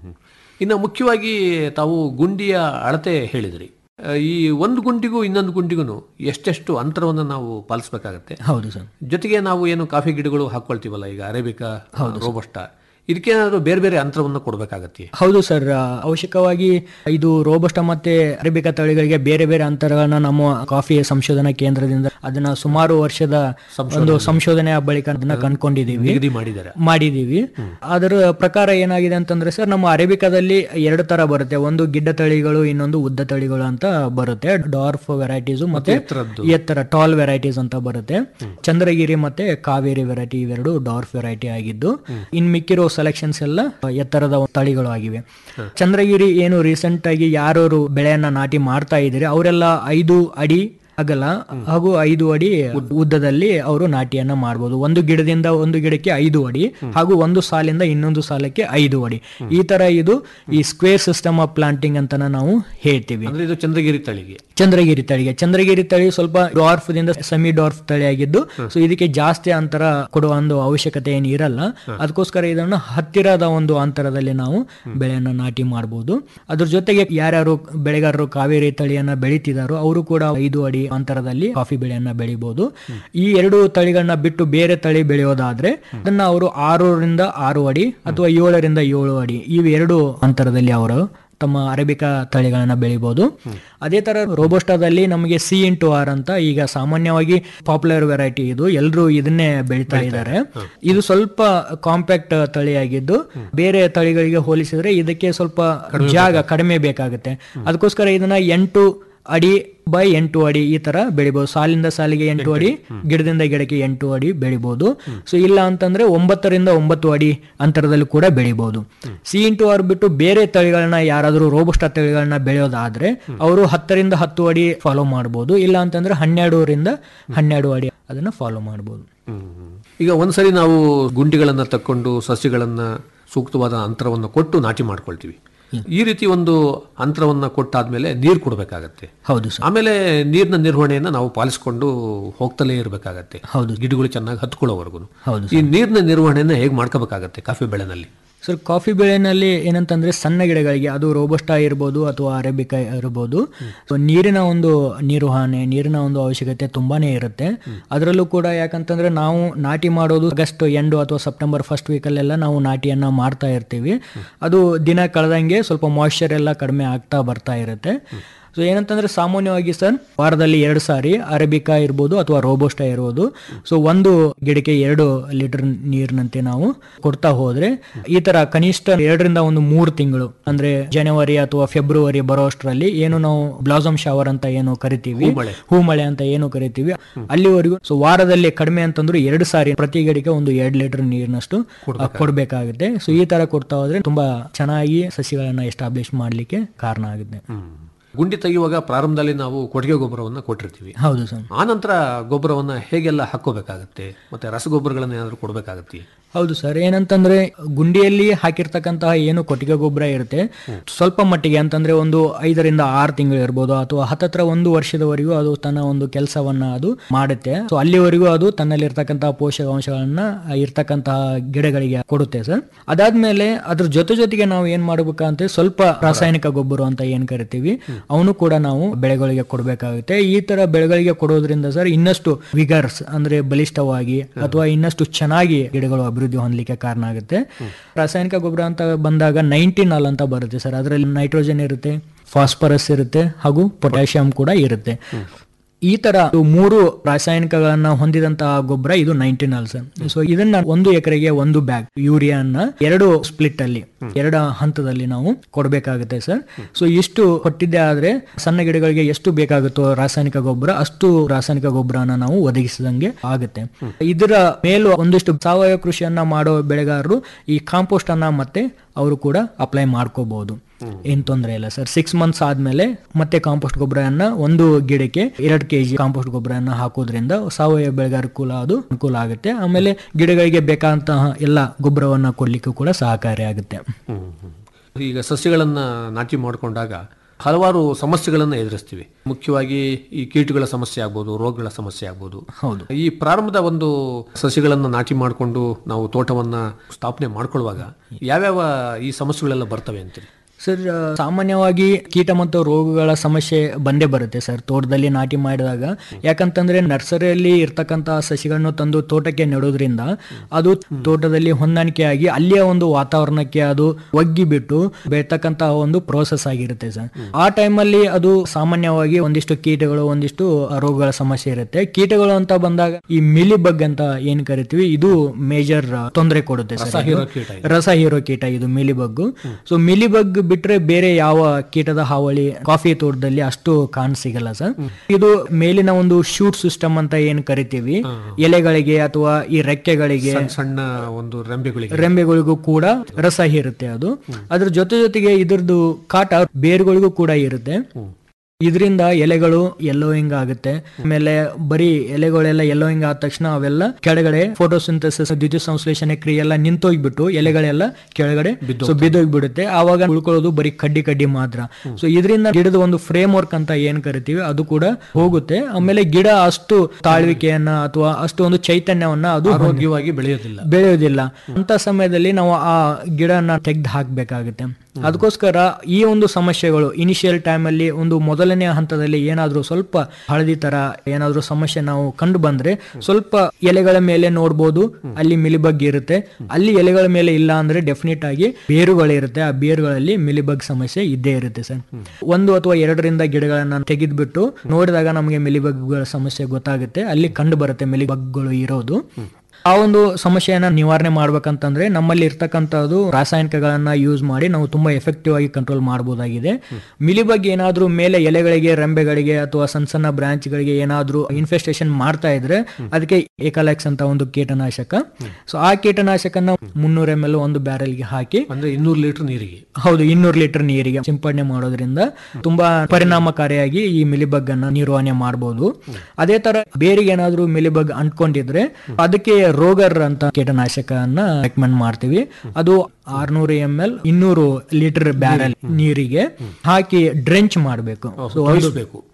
ಇನ್ನು ಮುಖ್ಯವಾಗಿ ತಾವು ಗುಂಡಿಯ ಅಳತೆ ಹೇಳಿದ್ರಿ ಆ, ಈ ಒಂದು ಗುಂಡಿಗೂ ಇನ್ನೊಂದು ಗುಂಡಿಗೂ ಎಷ್ಟೆಷ್ಟು ಅಂತರವನ್ನು ನಾವು ಪಾಲಿಸಬೇಕಾಗತ್ತೆ ಹೌದು ಸರ್ ಜೊತೆಗೆ ನಾವು ಏನು ಕಾಫಿ ಗಿಡಗಳು ಹಾಕೊಳ್ತೀವಲ್ಲ ಈಗ ಅರೇಬಿಕಾ ರೋಬಸ್ಟಾ ಇದಕ್ಕೇನಾದ್ರು ಬೇರೆ ಬೇರೆ ಅಂತರವನ್ನು ಕೊಡಬೇಕಾಗತ್ತೆ ಹೌದು ಸರ್ ಆ, ಅವಶ್ಯಕವಾಗಿ ಇದು ರೋಬಸ್ಟ ಮತ್ತೆ ಅರೇಬಿಕಾ ತಳಿಗಳಿಗೆ ಬೇರೆ ಬೇರೆ ಅಂತರಗಳನ್ನ ನಮ್ಮ ಕಾಫಿ ಸಂಶೋಧನಾ ಕೇಂದ್ರದಿಂದ ಅದನ್ನ ಸುಮಾರು ವರ್ಷದ ಒಂದು ಸಂಶೋಧನೆಯ ಬಳಿಕ ಅದನ್ನ ಕಂಡ್ಕೊಂಡಿದೀವಿ ನಿಗದಿ ಮಾಡಿದ್ದಾರೆ ಮಾಡಿದೀವಿ ಅದರ ಪ್ರಕಾರ ಏನಾಗಿದೆ ಅಂತಂದ್ರೆ ಸರ್ ನಮ್ಮ ಅರೇಬಿಕಾದಲ್ಲಿ ಎರಡು ತರ ಬರುತ್ತೆ ಒಂದು ಗಿಡ್ಡ ತಳಿಗಳು ಇನ್ನೊಂದು ಉದ್ದ ತಳಿಗಳು ಅಂತ ಬರುತ್ತೆ ಡಾರ್ಫ್ ವೆರೈಟೀಸ್ ಮತ್ತೆ ಎತ್ತರ ಟಾಲ್ ವೆರೈಟೀಸ್ ಅಂತ ಬರುತ್ತೆ ಚಂದ್ರಗಿರಿ ಮತ್ತೆ ಕಾವೇರಿ ವೆರೈಟಿ ಇವೆರಡು ಡಾರ್ಫ್ ವೆರೈಟಿ ಆಗಿದ್ದು ಇನ್ ಮಿಕ್ಕಿರೋ ಸೆಲೆಕ್ಷನ್ಸ್ ಎಲ್ಲ ಎತ್ತರದ ತಳಿಗಳು ಆಗಿವೆ ಚಂದ್ರಗಿರಿ ಏನು ರೀಸೆಂಟ್ ಆಗಿ ಯಾರು ಬೆಳೆಯನ್ನ ನಾಟಿ ಮಾಡ್ತಾ ಇದ್ದೀರಿ ಅವರೆಲ್ಲ ಐದು ಅಡಿ ಅಗಲ ಹಾಗೂ ಐದು ಅಡಿ ಉದ್ದದಲ್ಲಿ ಅವರು ನಾಟಿಯನ್ನ ಮಾಡಬಹುದು ಒಂದು ಗಿಡದಿಂದ ಒಂದು ಗಿಡಕ್ಕೆ ಐದು ಅಡಿ ಹಾಗೂ ಒಂದು ಸಾಲಿಂದ ಇನ್ನೊಂದು ಸಾಲಕ್ಕೆ ಐದು ಅಡಿ ಈ ತರ ಇದು ಈ ಸ್ಕ್ವೇರ್ ಸಿಸ್ಟಮ್ ಆಫ್ ಪ್ಲಾಂಟಿಂಗ್ ಅಂತ ನಾವು ಹೇಳ್ತೀವಿ ಅಂದ್ರೆ ಇದು ಚಂದ್ರಗಿರಿ ತಳಿಗೆ ಚಂದ್ರಗಿರಿ ತಳಿಗೆ ಚಂದ್ರಗಿರಿ ತಳಿ ಸ್ವಲ್ಪ ಡಾರ್ಫ್ ದಿಂದ ಸೆಮಿ ಡಾರ್ಫ್ ತಳಿ ಆಗಿದ್ದು ಸೊ ಇದಕ್ಕೆ ಜಾಸ್ತಿ ಅಂತರ ಕೊಡುವ ಒಂದು ಅವಶ್ಯಕತೆ ಏನು ಇರಲ್ಲ ಅದಕ್ಕೋಸ್ಕರ ಇದನ್ನು ಹತ್ತಿರದ ಒಂದು ಅಂತರದಲ್ಲಿ ನಾವು ಬೆಳೆಯನ್ನ ನಾಟಿ ಮಾಡಬಹುದು ಅದ್ರ ಜೊತೆಗೆ ಯಾರ್ಯಾರು ಬೆಳೆಗಾರರು ಕಾವೇರಿ ತಳಿಯನ್ನ ಬೆಳೀತಿದಾರೋ ಅವರು ಕೂಡ ಐದು ಅಡಿ ಅಂತರದಲ್ಲಿ ಕಾಫಿ ಬೆಳೆಯನ್ನ ಬೆಳಿಬಹುದು ಈ ಎರಡು ತಳಿಗಳನ್ನ ಬಿಟ್ಟು ಬೇರೆ ತಳಿ ಬೆಳೆಯೋದಾದ್ರೆ ಅದನ್ನ ಅವರು ಆರರಿಂದ ಆರು ಅಡಿ ಅಥವಾ ಏಳರಿಂದ ಏಳು ಅಡಿ ಇವೆರಡು ಅಂತರದಲ್ಲಿ ಅವರು ತಮ್ಮ ಅರೇಬಿಕಾ ತಳಿಗಳನ್ನ ಬೆಳಿಬಹುದು ಅದೇ ತರ ರೋಬೋಸ್ಟಾದಲ್ಲಿ ನಮಗೆ ಸಿ ಇಂಟು ಆರ್ ಅಂತ ಈಗ ಸಾಮಾನ್ಯವಾಗಿ ಪಾಪ್ಯುಲರ್ ವೆರೈಟಿ ಇದು ಎಲ್ಲರೂ ಇದನ್ನೇ ಬೆಳಿತಾ ಇದ್ದಾರೆ ಇದು ಸ್ವಲ್ಪ ಕಾಂಪ್ಯಾಕ್ಟ್ ತಳಿಯಾಗಿದ್ದು ಬೇರೆ ತಳಿಗಳಿಗೆ ಹೋಲಿಸಿದ್ರೆ ಇದಕ್ಕೆ ಸ್ವಲ್ಪ ಜಾಗ ಕಡಿಮೆ ಬೇಕಾಗುತ್ತೆ ಅದಕ್ಕೋಸ್ಕರ ಇದನ್ನ ಎಂಟು ಅಡಿ ಬೈ ಎಂಟು ಅಡಿ ಈ ತರ ಬೆಳಿಬಹುದು ಸಾಲಿಂದ ಸಾಲಿಗೆ ಎಂಟು ಅಡಿ ಗಿಡದಿಂದ ಗಿಡಕ್ಕೆ ಎಂಟು ಅಡಿ ಬೆಳಿಬಹುದು ಸೊ ಇಲ್ಲ ಅಂತಂದ್ರೆ ಒಂಬತ್ತರಿಂದ ಒಂಬತ್ತು ಅಡಿ ಅಂತರದಲ್ಲಿ ಕೂಡ ಬೆಳಿಬಹುದು ಸಿ ಇಂಟು ಆರ್ ಬಿಟ್ಟು ಬೇರೆ ತಳಿಗಳನ್ನ ಯಾರಾದರೂ ರೋಬಸ್ಟ ತಳಿಗಳನ್ನ ಬೆಳೆಯೋದಾದ್ರೆ ಅವರು ಹತ್ತರಿಂದ ಹತ್ತು ಅಡಿ ಫಾಲೋ ಮಾಡಬಹುದು ಇಲ್ಲ ಅಂತಂದ್ರೆ ಹನ್ನೆರಡರಿಂದ ಹನ್ನೆರಡು ಅಡಿ ಅದನ್ನ ಫಾಲೋ ಮಾಡಬಹುದು ಈಗ ಒಂದ್ಸರಿ ನಾವು ಗುಂಡಿಗಳನ್ನ ತಕ್ಕೊಂಡು ಸಸ್ಯಗಳನ್ನ ಸೂಕ್ತವಾದ ಅಂತರವನ್ನು ಕೊಟ್ಟು ನಾಟಿ ಮಾಡ್ಕೊಳ್ತೀವಿ ಈ ರೀತಿ ಒಂದು ಅಂತರವನ್ನ ಕೊಟ್ಟಾದ್ಮೇಲೆ ನೀರು ಕೊಡಬೇಕಾಗತ್ತೆ ಹೌದು ಸರ್ ಆಮೇಲೆ ನೀರಿನ ನಿರ್ವಹಣೆಯನ್ನ ನಾವು ಪಾಲಿಸ್ಕೊಂಡು ಹೋಗ್ತಲೇ ಇರಬೇಕಾಗತ್ತೆ ಹೌದು ಗಿಡಗಳು ಚೆನ್ನಾಗಿ ಹತ್ಕೊಳ್ಳೋವರೆಗೂ ಹೌದು ಈ ನೀರಿನ ನಿರ್ವಹಣೆಯನ್ನ ಹೇಗೆ ಮಾಡ್ಕೋಬೇಕಾಗತ್ತೆ ಕಾಫಿ ಬೆಳೆನಲ್ಲಿ ಸರ್ ಕಾಫಿ ಬೆಳೆನಲ್ಲಿ ಏನಂತಂದ್ರೆ ಸಣ್ಣ ಗಿಡಗಳಿಗೆ ಅದು ರೋಬಸ್ಟಾ ಇರ್ಬೋದು ಅಥವಾ ಅರೇಬಿಕಾ ಇರ್ಬೋದು ಸೊ ನೀರಿನ ಒಂದು ನಿರ್ವಹಣೆ ನೀರಿನ ಒಂದು ಅವಶ್ಯಕತೆ ತುಂಬಾನೇ ಇರುತ್ತೆ ಅದರಲ್ಲೂ ಕೂಡ ಯಾಕಂತಂದ್ರೆ ನಾವು ನಾಟಿ ಮಾಡೋದು ಆಗಸ್ಟ್ ಎಂಡು ಅಥವಾ ಸೆಪ್ಟೆಂಬರ್ ಫಸ್ಟ್ ವೀಕಲ್ಲೆಲ್ಲ ನಾವು ನಾಟಿಯನ್ನ ಮಾಡ್ತಾ ಇರ್ತೀವಿ ಅದು ದಿನ ಕಳೆದಂಗೆ ಸ್ವಲ್ಪ ಮಾಯ್ಶ್ಚರ್ ಎಲ್ಲ ಕಡಿಮೆ ಆಗ್ತಾ ಬರ್ತಾ ಇರುತ್ತೆ ಸೊ ಏನಂತಂದ್ರೆ ಸಾಮಾನ್ಯವಾಗಿ ಸರ್ ವಾರದಲ್ಲಿ ಎರಡು ಸಾರಿ ಅರೇಬಿಕಾ ಇರ್ಬೋದು ಅಥವಾ ರೋಬೋಸ್ಟಾ ಇರ್ಬೋದು ಸೊ ಒಂದು ಗಿಡಕ್ಕೆ ಎರಡು ಲೀಟರ್ ನೀರಿನಂತೆ ನಾವು ಕೊಡ್ತಾ ಹೋದ್ರೆ ಈ ತರ ಕನಿಷ್ಠ ಎರಡರಿಂದ ಒಂದು ಮೂರು ತಿಂಗಳು ಅಂದ್ರೆ ಜನವರಿ ಅಥವಾ ಫೆಬ್ರವರಿ ಬರೋಷ್ಟರಲ್ಲಿ ಏನು ನಾವು ಬ್ಲಾಸಮ್ ಶವರ್ ಅಂತ ಏನು ಕರಿತೀವಿ ಹೂಮಳೆ ಅಂತ ಏನು ಕರಿತೀವಿ ಅಲ್ಲಿವರೆಗೂ ಸೊ ವಾರದಲ್ಲಿ ಕಡಿಮೆ ಅಂತಂದ್ರು ಎರಡು ಸಾರಿ ಪ್ರತಿ ಗಿಡಕ್ಕೆ ಒಂದು ಎರಡು ಲೀಟರ್ ನೀರಿನಷ್ಟು ಆ, ಕೊಡ್ಬೇಕಾಗುತ್ತೆ ಸೊ ಈ ತರ ಕೊಡ್ತಾ ಹೋದ್ರೆ ತುಂಬಾ ಚೆನ್ನಾಗಿ ಸಸಿಗಳನ್ನ ಎಸ್ಟಾಬ್ಲಿಷ್ ಮಾಡ್ಲಿಕ್ಕೆ ಕಾರಣ ಆಗುತ್ತೆ ಗುಂಡಿ ತೆಗೆಯುವಾಗ ಪ್ರಾರಂಭದಲ್ಲಿ ನಾವು ಕೊಟ್ಟಿಗೆ ಗೊಬ್ಬರವನ್ನ ಕೊಟ್ಟಿರ್ತೀವಿ ಹೌದು ಸರ್ ಆ ನಂತರ ಗೊಬ್ಬರವನ್ನ ಹೇಗೆಲ್ಲ ಹಾಕೋಬೇಕಾಗತ್ತೆ ಮತ್ತೆ ರಸಗೊಬ್ಬರಗಳನ್ನ ಏನಾದ್ರು ಕೊಡ್ಬೇಕಾಗತ್ತೆ ಹೌದು ಸರ್ ಏನಂತಂದ್ರೆ ಗುಂಡಿಯಲ್ಲಿ ಹಾಕಿರ್ತಕ್ಕಂತಹ ಏನು ಕೊಟ್ಟಿಗೆ ಗೊಬ್ಬರ ಇರುತ್ತೆ ಸ್ವಲ್ಪ ಮಟ್ಟಿಗೆ ಅಂತಂದ್ರೆ ಒಂದು ಐದರಿಂದ ಆರು ತಿಂಗಳು ಇರ್ಬೋದು ಅಥವಾ ಹತ್ತತ್ರ ಒಂದು ವರ್ಷದವರೆಗೂ ಅದು ತನ್ನ ಒಂದು ಕೆಲಸವನ್ನ ಅದು ಮಾಡುತ್ತೆ ಸೊ ಅಲ್ಲಿವರೆಗೂ ಅದು ತನ್ನಲ್ಲಿರ್ತಕ್ಕಂತಹ ಪೋಷಕಾಂಶಗಳನ್ನ ಇರ್ತಕ್ಕಂತಹ ಗಿಡಗಳಿಗೆ ಕೊಡುತ್ತೆ ಸರ್ ಅದಾದ್ಮೇಲೆ ಅದ್ರ ಜೊತೆ ಜೊತೆಗೆ ನಾವು ಏನ್ ಮಾಡ್ಬೇಕಂತ ಸ್ವಲ್ಪ ರಾಸಾಯನಿಕ ಗೊಬ್ಬರ ಅಂತ ಏನ್ ಕರಿತೀವಿ ಅವನು ಕೂಡ ನಾವು ಬೆಳೆಗಳಿಗೆ ಕೊಡಬೇಕಾಗುತ್ತೆ ಈ ತರ ಬೆಳೆಗಳಿಗೆ ಕೊಡೋದ್ರಿಂದ ಸರ್ ಇನ್ನಷ್ಟು ವಿಗರ್ಸ್ ಅಂದ್ರೆ ಬಲಿಷ್ಠವಾಗಿ ಅಥವಾ ಇನ್ನಷ್ಟು ಚೆನ್ನಾಗಿ ಗಿಡಗಳು ಅಭಿವೃದ್ಧಿ ಹೊಂದಲಿಕ್ಕೆ ಕಾರಣ ಆಗುತ್ತೆ ರಾಸಾಯನಿಕ ಗೊಬ್ಬರ ಅಂತ ಬಂದಾಗ ನೈನ್ಟೀನ್ ನಾಲ್ ಅಂತ ಬರುತ್ತೆ ಸರ್ ಅದರಲ್ಲಿ ನೈಟ್ರೋಜನ್ ಇರುತ್ತೆ ಫಾಸ್ಫರಸ್ ಇರುತ್ತೆ ಹಾಗೂ ಪೊಟ್ಯಾಷಿಯಂ ಕೂಡ ಇರುತ್ತೆ ಈ ತರ ಮೂರು ರಾಸಾಯನಿಕಗಳನ್ನ ಹೊಂದಿದಂತಹ ಗೊಬ್ಬರ ಇದು ನೈನ್ಟೀನ್ ಆಲ್ ಸರ್ ಸೊ ಇದನ್ನ ಒಂದು ಎಕರೆಗೆ ಒಂದು ಬ್ಯಾಗ್ ಯೂರಿಯಾನ ಎರಡು ಸ್ಪ್ಲಿಟ್ ಅಲ್ಲಿ ಎರಡು ಹಂತದಲ್ಲಿ ನಾವು ಕೊಡಬೇಕಾಗುತ್ತೆ ಸರ್ ಸೊ ಇಷ್ಟು ಕೊಟ್ಟಿದ್ದೆ ಆದ್ರೆ ಸಣ್ಣ ಗಿಡಗಳಿಗೆ ಎಷ್ಟು ಬೇಕಾಗುತ್ತೋ ರಾಸಾಯನಿಕ ಗೊಬ್ಬರ ಅಷ್ಟು ರಾಸಾಯನಿಕ ಗೊಬ್ಬರನ ನಾವು ಒದಗಿಸಿದಂಗೆ ಆಗುತ್ತೆ ಇದರ ಮೇಲೂ ಒಂದಿಷ್ಟು ಸಾವಯವ ಕೃಷಿಯನ್ನ ಮಾಡೋ ಬೆಳೆಗಾರರು ಈ ಕಾಂಪೋಸ್ಟ್ ಅನ್ನ ಮತ್ತೆ ಅವರು ಕೂಡ ಅಪ್ಲೈ ಮಾಡ್ಕೋಬಹುದು ಏನ್ ತೊಂದರೆ ಇಲ್ಲ ಸರ್ ಸಿಕ್ಸ್ ಮಂತ್ಸ್ ಆದ್ಮೇಲೆ ಮತ್ತೆ ಕಾಂಪೋಸ್ಟ್ ಗೊಬ್ಬರನ್ನ ಒಂದು ಗಿಡಕ್ಕೆ ಎರಡು ಕೆಜಿ ಕಾಂಪೋಸ್ಟ್ ಗೊಬ್ಬರನ್ನ ಹಾಕೋದ್ರಿಂದ ಸಾವಯವ ಬೆಳೆಗಾರಕ್ಕೂ ಅದು ಅನುಕೂಲ ಆಗುತ್ತೆ ಆಮೇಲೆ ಗಿಡಗಳಿಗೆ ಬೇಕಾದಂತಹ ಎಲ್ಲ ಗೊಬ್ಬರವನ್ನ ಕೊಡ್ಲಿಕ್ಕೂ ಕೂಡ ಸಹಕಾರಿಯಾಗುತ್ತೆ ಈಗ ಸಸ್ಯಗಳನ್ನ ನಾಟಿ ಮಾಡಿಕೊಂಡಾಗ ಹಲವಾರು ಸಮಸ್ಯೆಗಳನ್ನ ಎದುರಿಸ್ತೀವಿ ಮುಖ್ಯವಾಗಿ ಈ ಕೀಟಗಳ ಸಮಸ್ಯೆ ಆಗ್ಬೋದು ರೋಗಗಳ ಸಮಸ್ಯೆ ಆಗ್ಬೋದು ಹೌದು ಈ ಪ್ರಾರಂಭದ ಒಂದು ಸಸ್ಯಗಳನ್ನ ನಾಟಿ ಮಾಡಿಕೊಂಡು ನಾವು ತೋಟವನ್ನ ಸ್ಥಾಪನೆ ಮಾಡ್ಕೊಳ್ಳುವಾಗ ಯಾವ್ಯಾವ ಈ ಸಮಸ್ಯೆಗಳೆಲ್ಲ ಬರ್ತವೆ ಅಂತೀರಿ ಸರ್ ಆ, ಸಾಮಾನ್ಯವಾಗಿ ಕೀಟ ಮತ್ತು ರೋಗಗಳ ಸಮಸ್ಯೆ ಬಂದೇ ಬರುತ್ತೆ ಸರ್ ತೋಟದಲ್ಲಿ ನಾಟಿ ಮಾಡಿದಾಗ ಯಾಕಂತಂದ್ರೆ ನರ್ಸರಿಯಲ್ಲಿ ಇರ್ತಕ್ಕಂತಹ ಸಸಿಗಳನ್ನು ತಂದು ತೋಟಕ್ಕೆ ನೆಡೋದ್ರಿಂದ ಅದು ತೋಟದಲ್ಲಿ ಹೊಂದಾಣಿಕೆಯಾಗಿ ಅಲ್ಲಿಯ ಒಂದು ವಾತಾವರಣಕ್ಕೆ ಅದು ಒಗ್ಗಿ ಬಿಟ್ಟು ಬೆಳ್ತಕ್ಕಂತಹ ಒಂದು ಪ್ರೋಸೆಸ್ ಆಗಿರುತ್ತೆ ಸರ್ ಆ ಟೈಮಲ್ಲಿ ಅದು ಸಾಮಾನ್ಯವಾಗಿ ಒಂದಿಷ್ಟು ಕೀಟಗಳು ಒಂದಿಷ್ಟು ರೋಗಗಳ ಸಮಸ್ಯೆ ಇರುತ್ತೆ ಕೀಟಗಳು ಅಂತ ಬಂದಾಗ ಈ ಮಿಲಿ ಬಗ್ ಅಂತ ಏನ್ ಕರಿತೀವಿ ಇದು ಮೇಜರ್ ತೊಂದರೆ ಕೊಡುತ್ತೆ ಸರ್ ಇದು. ರಸ ಹೀರೋ ಕೀಟ ಇದು ಮಿಲಿಬಗ್ಗು ಸೊ ಮಿಲಿಬಗ್ ಬಿಟ್ರೆ ಬೇರೆ ಯಾವ ಕೀಟದ ಹಾವಳಿ ಕಾಫಿ ತೋಟದಲ್ಲಿ ಅಷ್ಟು ಕಾಣ ಸಿಗಲ್ಲ ಸರ್ ಇದು ಮೇಲಿನ ಒಂದು ಶೂಟ್ ಸಿಸ್ಟಮ್ ಅಂತ ಏನ್ ಕರಿತೀವಿ ಎಲೆಗಳಿಗೆ ಅಥವಾ ಈ ರೆಕ್ಕೆಗಳಿಗೆ ಸಣ್ಣ ಸಣ್ಣ ಒಂದು ರೆಂಬೆಗಳಿಗೆ ರೆಂಬೆಗಳಿಗೂ ಕೂಡ ರಸ ಹೀರುತ್ತೆ ಅದು ಅದ್ರ ಜೊತೆ ಜೊತೆಗೆ ಇದ್ರದ್ದು ಕಾಟ ಬೇರುಗಳಿಗೂ ಕೂಡ ಇರುತ್ತೆ ಇದರಿಂದ ಎಲೆಗಳು ಯೆಲ್ಲೋಯಿಂಗ್ ಆಗುತ್ತೆ ಆಮೇಲೆ ಬರೀ ಎಲೆಗಳೆಲ್ಲ ಯೆಲ್ಲೋಯಿಂಗ್ ಆದ ತಕ್ಷಣ ಅವೆಲ್ಲ ಕೆಳಗಡೆ ಫೋಟೋಸಿಂಥಸಿಸ್ ದ್ಯುತಿ ಸಂಶ್ಲೇಷಣೆ ಕ್ರಿಯೆ ಎಲ್ಲ ನಿಂತೋಗ್ಬಿಟ್ಟು ಎಲೆಗಳೆಲ್ಲ ಕೆಳಗಡೆ ಸೊ ಬಿದ್ದೋಗ್ಬಿಡುತ್ತೆ ಆವಾಗ ಉಳ್ಕೊಳ್ಳೋದು ಬರೀ ಕಡ್ಡಿ ಕಡ್ಡಿ ಮಾತ್ರ ಸೊ ಇದರಿಂದ ಗಿಡದ ಒಂದು ಫ್ರೇಮ್ ವರ್ಕ್ ಅಂತ ಏನ್ ಕರಿತೀವಿ ಅದು ಕೂಡ ಹೋಗುತ್ತೆ ಆಮೇಲೆ ಗಿಡ ಅಷ್ಟು ತಾಳ್ವಿಕೆಯನ್ನ ಅಥವಾ ಅಷ್ಟು ಒಂದು ಚೈತನ್ಯವನ್ನ ಅದು ಆರೋಗ್ಯವಾಗಿ ಬೆಳೆಯೋದಿಲ್ಲ ಬೆಳೆಯೋದಿಲ್ಲ ಅಂತ ಸಮಯದಲ್ಲಿ ನಾವು ಆ ಗಿಡನ ತೆಗೆದು ಹಾಕ್ಬೇಕಾಗುತ್ತೆ ಅದಕ್ಕೋಸ್ಕರ ಈ ಒಂದು ಸಮಸ್ಯೆಗಳು ಇನಿಷಿಯಲ್ ಟೈಮ್ ಅಲ್ಲಿ ಒಂದು ಮೊದಲನೇ ಹಂತದಲ್ಲಿ ಏನಾದ್ರೂ ಸ್ವಲ್ಪ ಹಳದಿ ತರ ಏನಾದ್ರೂ ಸಮಸ್ಯೆ ನಾವು ಕಂಡು ಬಂದ್ರೆ ಸ್ವಲ್ಪ ಎಲೆಗಳ ಮೇಲೆ ನೋಡ್ಬೋದು ಅಲ್ಲಿ ಮಿಲಿಬಗ್ ಇರುತ್ತೆ ಅಲ್ಲಿ ಎಲೆಗಳ ಮೇಲೆ ಇಲ್ಲ ಅಂದ್ರೆ ಡೆಫಿನೆಟ್ ಆಗಿ ಬೇರುಗಳಿರುತ್ತೆ ಆ ಬೇರುಗಳಲ್ಲಿ ಮಿಲಿಬಗ್ ಸಮಸ್ಯೆ ಇದ್ದೇ ಇರುತ್ತೆ ಸರ್ ಒಂದು ಅಥವಾ ಎರಡರಿಂದ ಗಿಡಗಳನ್ನ ತೆಗೆದ್ಬಿಟ್ಟು ನೋಡಿದಾಗ ನಮಗೆ ಮಿಲಿಬಗ್ಗಳ ಸಮಸ್ಯೆ ಗೊತ್ತಾಗುತ್ತೆ ಅಲ್ಲಿ ಕಂಡು ಬರುತ್ತೆ ಮಿಲಿಬಗ್ಗಳು ಇರೋದು ಆ ಒಂದು ಸಮಸ್ಯೆಯನ್ನ ನಿವಾರಣೆ ಮಾಡ್ಬೇಕಂತಂದ್ರೆ ನಮ್ಮಲ್ಲಿ ಇರ್ತಕ್ಕಂಥದ್ದು ರಾಸಾಯನಿಕಗಳನ್ನ ಯೂಸ್ ಮಾಡಿ ನಾವು ತುಂಬಾ ಎಫೆಕ್ಟಿವ್ ಆಗಿ ಕಂಟ್ರೋಲ್ ಮಾಡಬಹುದಾಗಿದೆ ಮಿಲಿಬಗ್ ಏನಾದ್ರೂ ಮೇಲೆ ಎಲೆಗಳಿಗೆ ರೆಂಬೆಗಳಿಗೆ ಅಥವಾ ಸಣ್ಣ ಸಣ್ಣ ಬ್ರಾಂಚ್ಗಳಿಗೆ ಏನಾದ್ರೂ ಇನ್ಫೆಸ್ಟೇಷನ್ ಮಾಡ್ತಾ ಇದ್ರೆ ಅದಕ್ಕೆ ಏಕಲಾಕ್ಸ್ ಅಂತ ಒಂದು ಕೀಟನಾಶಕ ಸೊ ಆ ಕೀಟನಾಶಕನ ಮುನ್ನೂರ ಎಂ ಎಲ್ ಒಂದು ಬ್ಯಾರೆಲ್ಗೆ ಹಾಕಿ ಅಂದ್ರೆ ಇನ್ನೂರು ಲೀಟರ್ ನೀರಿಗೆ ಹೌದು ಇನ್ನೂರು ಲೀಟರ್ ನೀರಿಗೆ ಸಿಂಪಡಣೆ ಮಾಡೋದ್ರಿಂದ ತುಂಬಾ ಪರಿಣಾಮಕಾರಿಯಾಗಿ ಈ ಮಿಲಿಬಗ್ ಅನ್ನ ನಿರ್ವಹಣೆ ಮಾಡಬಹುದು ಅದೇ ತರ ಬೇರಿಗೆ ಏನಾದ್ರೂ ಮಿಲಿಬಗ್ ಅಂಟ್ಕೊಂಡಿದ್ರೆ ಅದಕ್ಕೆ ರೋಗರ್ ಅಂತ ಕೀಟನಾಶಕನ ರೆಕಮೆಂಡ್ ಮಾಡ್ತೀವಿ ಅದು ಆರ್ನೂರು ಎಂ ಎಲ್ ಇನ್ನೂರು ಲೀಟರ್ ಬ್ಯಾರಲ್ ನೀರಿಗೆ ಹಾಕಿ ಡ್ರೆಂಚ್ ಮಾಡಬೇಕು ಸೊ ಒಂದು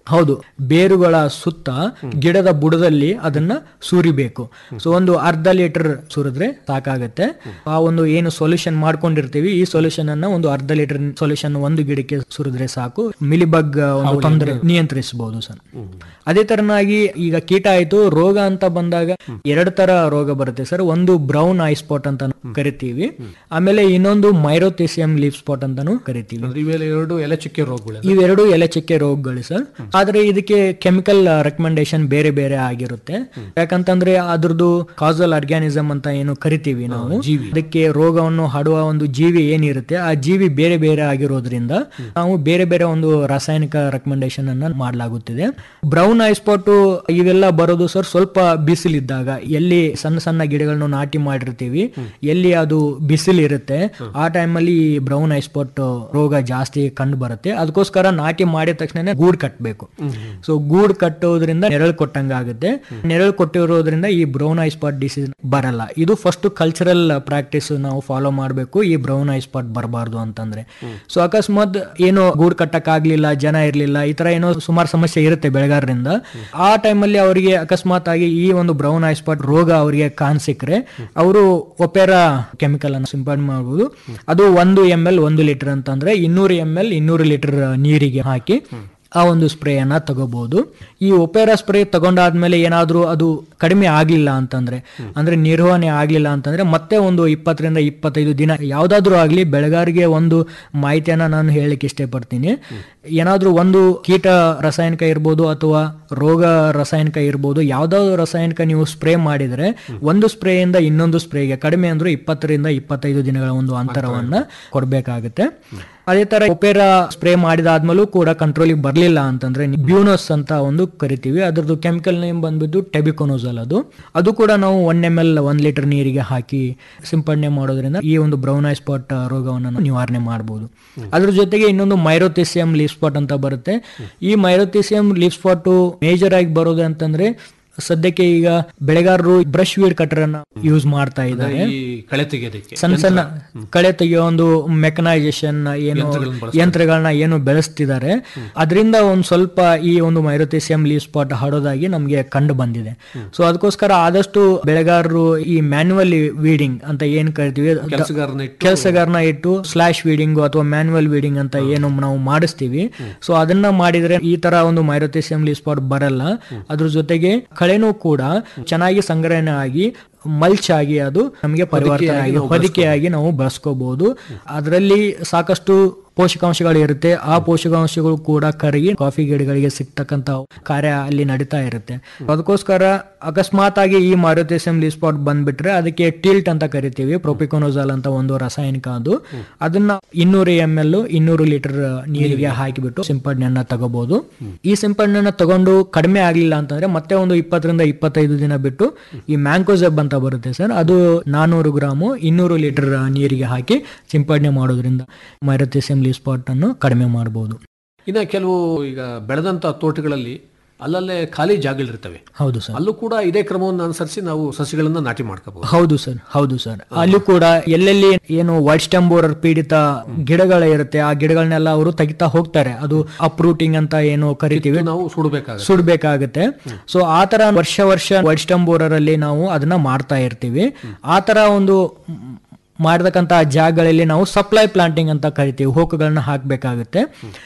ಹೌದು ಬೇರುಗಳ ಸುತ್ತ ಗಿಡದ ಬುಡದಲ್ಲಿ ಅದನ್ನ ಸುರಿಬೇಕು ಸೊ ಒಂದು ಅರ್ಧ ಲೀಟರ್ ಸುರಿದ್ರೆ ಸಾಕಾಗತ್ತೆ ಆ ಒಂದು ಏನು ಸೊಲ್ಯೂಷನ್ ಮಾಡ್ಕೊಂಡಿರ್ತೀವಿ ಈ ಸೊಲ್ಯೂಷನ್ ಅನ್ನ ಒಂದು ಅರ್ಧ ಲೀಟರ್ ಸೊಲ್ಯೂಷನ್ ಒಂದು ಗಿಡಕ್ಕೆ ಸುರಿದ್ರೆ ಸಾಕು ಮಿಲಿಬಗ್ ಒಂದು ತೊಂದರೆ ನಿಯಂತ್ರಿಸಬಹುದು ಸರ್ ಅದೇ ತರನಾಗಿ ಈಗ ಕೀಟ ಆಯ್ತು ರೋಗ ಅಂತ ಬಂದಾಗ ಎರಡು ತರ ರೋಗ ಬರುತ್ತೆ ಸರ್ ಒಂದು ಬ್ರೌನ್ ಐ ಸ್ಪಾಟ್ ಅಂತ ಕರಿತೀವಿ ಆಮೇಲೆ ಇನ್ನೊಂದು ಮೈರೋಥಿಸಿಯಂ ಲೀಫ್ ಸ್ಪಾಟ್ ಅಂತಾನು ಕರಿತೀವಿ ಅಂದ್ರೆ ಇವೆಲ್ಲ ಎರಡು ಎಲೆ ಚುಕ್ಕೆ ರೋಗಗಳು ಇವೆರಡು ಎಲೆ ಚಕ್ಕೆ ರೋಗಗಳು ಸರ್ ಆದ್ರೆ ಇದಕ್ಕೆ ಕೆಮಿಕಲ್ ರೆಕಮೆಂಡೇಶನ್ ಬೇರೆ ಬೇರೆ ಆಗಿರುತ್ತೆ ಯಾಕಂತಂದ್ರೆ ಅದ್ರದ್ದು ಕಾಸಲ್ ಆರ್ಗ್ಯಾನಿಸಮ್ ಅಂತ ಏನು ಕರಿತೀವಿ ನಾವು ಅದಕ್ಕೆ ರೋಗವನ್ನು ಹಡುವ ಒಂದು ಜೀವಿ ಏನಿರುತ್ತೆ ಆ ಜೀವಿ ಬೇರೆ ಬೇರೆ ಆಗಿರೋದ್ರಿಂದ ನಾವು ಬೇರೆ ಬೇರೆ ಒಂದು ರಾಸಾಯನಿಕ ರೆಕಮೆಂಡೇಶನ್ ಅನ್ನ ಮಾಡಲಾಗುತ್ತಿದೆ ಬ್ರೌನ್ ಐಸ್ಪಾಟ್ ಇವೆಲ್ಲ ಬರೋದು ಸರ್ ಸ್ವಲ್ಪ ಬಿಸಿಲಿದ್ದಾಗ ಎಲ್ಲಿ ಸಣ್ಣ ಸಣ್ಣ ಗಿಡಗಳನ್ನು ನಾಟಿ ಮಾಡಿರ್ತೀವಿ ಎಲ್ಲಿ ಅದು ಬಿಸಿಲು ಇರುತ್ತೆ ಆ ಟೈಮಲ್ಲಿ ಈ ಬ್ರೌನ್ ಐಸ್ಪಾಟ್ ರೋಗ ಜಾಸ್ತಿ ಕಂಡು ಬರುತ್ತೆ ಅದಕ್ಕೋಸ್ಕರ ನಾಟಿ ಮಾಡಿದ ತಕ್ಷಣ ಗೂಡ್ ಕಟ್ಟಬೇಕು ಸೊ ಗೂಡ್ ಕಟ್ಟೋದ್ರಿಂದ ನೆರಳು ಕೊಟ್ಟಂಗ ಆಗುತ್ತೆ ನೆರಳು ಕೊಟ್ಟಿರೋದ್ರಿಂದ ಈ ಬ್ರೌನ್ ಐ ಸ್ಪಾಟ್ ಡಿಸೀಸ್ ಬರಲ್ಲ ಇದು ಫಸ್ಟ್ ಕಲ್ಚರಲ್ ಪ್ರಾಕ್ಟೀಸ್ ನಾವು ಫಾಲೋ ಮಾಡಬೇಕು ಈ ಬ್ರೌನ್ ಐ ಸ್ಪಾಟ್ ಬರಬಾರ್ದು ಅಂತಂದ್ರೆ ಸೊ ಅಕಸ್ಮಾತ್ ಏನೋ ಗೂಡ್ ಕಟ್ಟಕ್ ಆಗ್ಲಿಲ್ಲ ಜನ ಇರ್ಲಿಲ್ಲ ಈ ತರ ಏನೋ ಸುಮಾರು ಸಮಸ್ಯೆ ಇರುತ್ತೆ ಬೆಳೆಗಾರರಿಂದ ಆ ಟೈಮಲ್ಲಿ ಅವರಿಗೆ ಅಕಸ್ಮಾತ್ ಆಗಿ ಈ ಒಂದು ಬ್ರೌನ್ ಐ ಸ್ಪಾಟ್ ರೋಗ ಅವರಿಗೆ ಕಾಣಿಸಿಕ್ರೆ ಅವರು ಒಪೆರಾ ಕೆಮಿಕಲ್ ಅನ್ನು ಸಿಂಪಡಣೆ ಮಾಡಬಹುದು ಅದು ಒಂದು ಎಂ ಎಲ್ ಒಂದು ಲೀಟರ್ ಅಂತಂದ್ರೆ ಇನ್ನೂರು ಎಂ ಎಲ್ ಇನ್ನೂರು ಲೀಟರ್ ನೀರಿಗೆ ಹಾಕಿ ಆ ಒಂದು ಸ್ಪ್ರೇಯನ್ನ ತಗೋಬಹುದು ಈ ಒಪೆರಾ ಸ್ಪ್ರೇ ತಗೊಂಡಾದ್ಮೇಲೆ ಏನಾದ್ರೂ ಅದು ಕಡಿಮೆ ಆಗ್ಲಿಲ್ಲ ಅಂತಂದ್ರೆ ಅಂದ್ರೆ ನಿರ್ವಹಣೆ ಆಗ್ಲಿಲ್ಲ ಅಂತಂದ್ರೆ ಮತ್ತೆ ಒಂದು ಇಪ್ಪತ್ತರಿಂದ ಇಪ್ಪತ್ತೈದು ದಿನ ಯಾವ್ದಾದ್ರೂ ಆಗ್ಲಿ ಬೆಳೆಗಾರಿಗೆ ಒಂದು ಮಾಹಿತಿಯನ್ನ ನಾನು ಹೇಳಲಿಕ್ಕೆ ಇಷ್ಟಪಡ್ತೀನಿ ಏನಾದ್ರೂ ಒಂದು ಕೀಟ ರಾಸಾಯನಿಕ ಇರ್ಬೋದು ಅಥವಾ ರೋಗ ರಾಸಾಯನಿಕ ಇರ್ಬೋದು ಯಾವ್ದಾದ್ರು ರಾಸಾಯನಿಕ ನೀವು ಸ್ಪ್ರೇ ಮಾಡಿದ್ರೆ ಒಂದು ಸ್ಪ್ರೇಯಿಂದ ಇನ್ನೊಂದು ಸ್ಪ್ರೇಗೆ ಕಡಿಮೆ ಅಂದ್ರೆ ಇಪ್ಪತ್ತರಿಂದ ಇಪ್ಪತ್ತೈದು ದಿನಗಳ ಒಂದು ಅಂತರವನ್ನ ಕೊಡ್ಬೇಕಾಗುತ್ತೆ ಅದೇ ತರ ಒಪೇರಾ ಸ್ಪ್ರೇ ಮಾಡಿದಾದ್ಮೇಲೂ ಕೂಡ ಕಂಟ್ರೋಲಿಗೆ ಬರಲಿಲ್ಲ ಅಂತಂದ್ರೆ ಬ್ಯೂನಸ್ ಅಂತ ಒಂದು ಕರಿತೀವಿ ಅದ್ರದ್ದು ಕೆಮಿಕಲ್ ನೇಮ್ ಬಂದ್ಬಿಟ್ಟು ಟೆಬಿಕೊನೋಸಲ್ ಅದು ಅದು ಕೂಡ ನಾವು ಒನ್ ಎಮ್ ಎಲ್ ಒಂದ್ ಲೀಟರ್ ನೀರಿಗೆ ಹಾಕಿ ಸಿಂಪಡಣೆ ಮಾಡೋದ್ರಿಂದ ಈ ಒಂದು ಬ್ರೌನ್ ಐ ಸ್ಪಾಟ್ ರೋಗವನ್ನು ನಾವು ನಿವಾರಣೆ ಮಾಡಬಹುದು ಅದ್ರ ಜೊತೆಗೆ ಇನ್ನೊಂದು ಮೈರೋಥಿಸಿಯಂ ಲೀಫ್ ಸ್ಪಾಟ್ ಅಂತ ಬರುತ್ತೆ ಈ ಮೈರೋಥಿಸಿಯಂ ಲೀಫ್ ಸ್ಪಾಟ್ ಮೇಜರ್ ಆಗಿ ಬರೋದು ಅಂತಂದ್ರೆ ಸದ್ಯಕ್ಕೆ ಈಗ ಬೆಳೆಗಾರರು ಬ್ರಷ್ ವೀಡ್ ಕಟರ್ ಅನ್ನ ಯೂಸ್ ಮಾಡ್ತಾ ಇದ್ದಾರೆ ಈ ಕಳೆ ತೆಗೆಯೋದಕ್ಕೆ ಸಣ್ಣ ಸಣ್ಣ ಕಳೆ ತೆಗೆಯೋ ಒಂದು ಮೆಕನೈಸೇಷನ್ ಏನು ಯಂತ್ರಗಳನ್ನ ಏನು ಬೆಳೆಸ್ತಿದ್ದಾರೆ ಅದರಿಂದ ಒಂದ್ ಸ್ವಲ್ಪ ಈ ಒಂದು ಮೈರೋಥಿಸಿಯಂ ಲೀವ್ ಸ್ಪಾಟ್ ಹರಡೋದಾಗಿ ನಮಗೆ ಕಂಡು ಬಂದಿದೆ ಸೊ ಅದಕ್ಕೋಸ್ಕರ ಆದಷ್ಟು ಬೆಳೆಗಾರರು ಈ ಮ್ಯಾನ್ಯುವಲ್ ವೀಡಿಂಗ್ ಅಂತ ಏನ್ ಕರಿತೀವಿ ಕೆಲಸಗಾರನ ಇಟ್ಟು ಕೆಲಸಗಾರನ ಇಟ್ಟು ಸ್ಲಾಶ್ ವೀಡಿಂಗ್ ಅಥವಾ ಮ್ಯಾನ್ಯುವಲ್ ವೀಡಿಂಗ್ ಅಂತ ಏನು ನಾವು ಮಾಡಿಸ್ತೀವಿ ಸೊ ಅದನ್ನ ಮಾಡಿದ್ರೆ ಈ ತರ ಒಂದು ಮೈರೋಥಿಸಿಯಂ ಲೀವ್ ಸ್ಪಾಟ್ ಬರಲ್ಲ ಅದ್ರ ಜೊತೆಗೆ ಕಳೆನೂ ಕೂಡ ಚೆನ್ನಾಗಿ ಸಂಗ್ರಹಣೆ ಆಗಿ ಮಲ್ಚ್ ಆಗಿ ಅದು ನಮಗೆ ಪರಿವರ್ತನೆ ಆಗಿ ಹೊದಿಕೆಯಾಗಿ ನಾವು ಬಳಸ್ಕೋಬಹುದು ಅದರಲ್ಲಿ ಸಾಕಷ್ಟು ಪೋಷಕಾಂಶಗಳು ಇರುತ್ತೆ ಆ ಪೋಷಕಾಂಶಗಳು ಕೂಡ ಕರಗಿ ಕಾಫಿ ಗಿಡಗಳಿಗೆ ಸಿಗ್ತಕ್ಕಂತ ಕಾರ್ಯ ಅಲ್ಲಿ ನಡೀತಾ ಇರುತ್ತೆ ಅದಕ್ಕೋಸ್ಕರ ಅಕಸ್ಮಾತ್ ಆಗಿ ಈ ಮಾರುತೇಸಿಯಂ ಸ್ಪಾಟ್ ಬಂದ್ಬಿಟ್ರೆ ಅದಕ್ಕೆ ಟಿಲ್ಟ್ ಅಂತ ಕರಿತೀವಿ ಪ್ರೊಪಿಕೋನೋಜಾಲ್ ಅಂತ ಒಂದು ರಾಸಾಯನಿಕ ಅದು ಅದನ್ನ ಇನ್ನೂರು ಎಂ ಎಲ್ ಇನ್ನೂರು ಲೀಟರ್ ನೀರಿಗೆ ಹಾಕಿಬಿಟ್ಟು ಸಿಂಪಡಣೆಯನ್ನ ತಗೋಬಹುದು ಈ ಸಿಂಪಡಣೆಯನ್ನ ತಗೊಂಡು ಕಡಿಮೆ ಆಗ್ಲಿಲ್ಲ ಅಂತಂದ್ರೆ ಮತ್ತೆ ಒಂದು ಇಪ್ಪತ್ತರಿಂದ ಇಪ್ಪತ್ತೈದು ದಿನ ಬಿಟ್ಟು ಈ ಮ್ಯಾಂಕೋಸೆಬ್ ಅಂತ ಬರುತ್ತೆ ಸರ್ ಅದು ನಾನೂರು ಗ್ರಾಮು ಇನ್ನೂರು ಲೀಟರ್ ನೀರಿಗೆ ಹಾಕಿ ಸಿಂಪಡಣೆ ಮಾಡೋದ್ರಿಂದ ಮೈರಥಿಸಿಯಂ ಲೀವ್ ಸ್ಪಾಟ್ ಅನ್ನು ಕಡಿಮೆ ಮಾಡಬಹುದು ಇನ್ನ ಕೆಲವು ಈಗ ಬೆಳೆದಂತ ತೋಟಗಳಲ್ಲಿ ಅಲ್ಲಲ್ಲೇ ಖಾಲಿ ಜಾಗಗಳಿರ್ತವೆ ಹೌದು ಸರ್ ಅಲ್ಲೂ ಕೂಡ ಇದೇ ಕ್ರಮವನ್ನು ಅನುಸರಿಸಿ ನಾವು ಸಸಿಗಳನ್ನ ನಾಟಿ ಮಾಡ್ಕೋಬಹುದು ಹೌದು ಸರ್ ಹೌದು ಸರ್ ಅಲ್ಲಿ ಕೂಡ ಎಲ್ಲೆಲ್ಲಿ ಏನು ವೈಟ್ ಸ್ಟಂಬೋರರ್ ಪೀಡಿತ ಗಿಡಗಳ ಇರುತ್ತೆ ಆ ಗಿಡಗಳನ್ನೆಲ್ಲ ಅವರು ತೆಗಿತಾ ಹೋಗ್ತಾರೆ ಅದು ಅಪ್ರೂಟಿಂಗ್ ಅಂತ ಏನು ಕರಿತೀವಿ ನಾವು ಸುಡಬೇಕಾಗುತ್ತೆ ಸುಡ್ಬೇಕಾಗುತ್ತೆ ಸೊ ಆ ತರ ವರ್ಷ ವರ್ಷ ವೈಟ್ ಸ್ಟಂಬೋರರ್ ಅಲ್ಲಿ ನಾವು ಅದನ್ನ ಮಾಡ್ತಾ ಇರ್ತೀವಿ ಆ ತರ ಒಂದು ಮ್, ಮಾಡ್ತಕ್ಕಂತ ಜಾಗಗಳಲ್ಲಿ ನಾವು ಸಪ್ಲೈ ಪ್ಲಾಂಟಿಂಗ್ ಅಂತ ಕರಿತೀವಿ ಹೋಕುಗಳನ್ನ ಹಾಕ್ಬೇಕಾಗುತ್ತೆ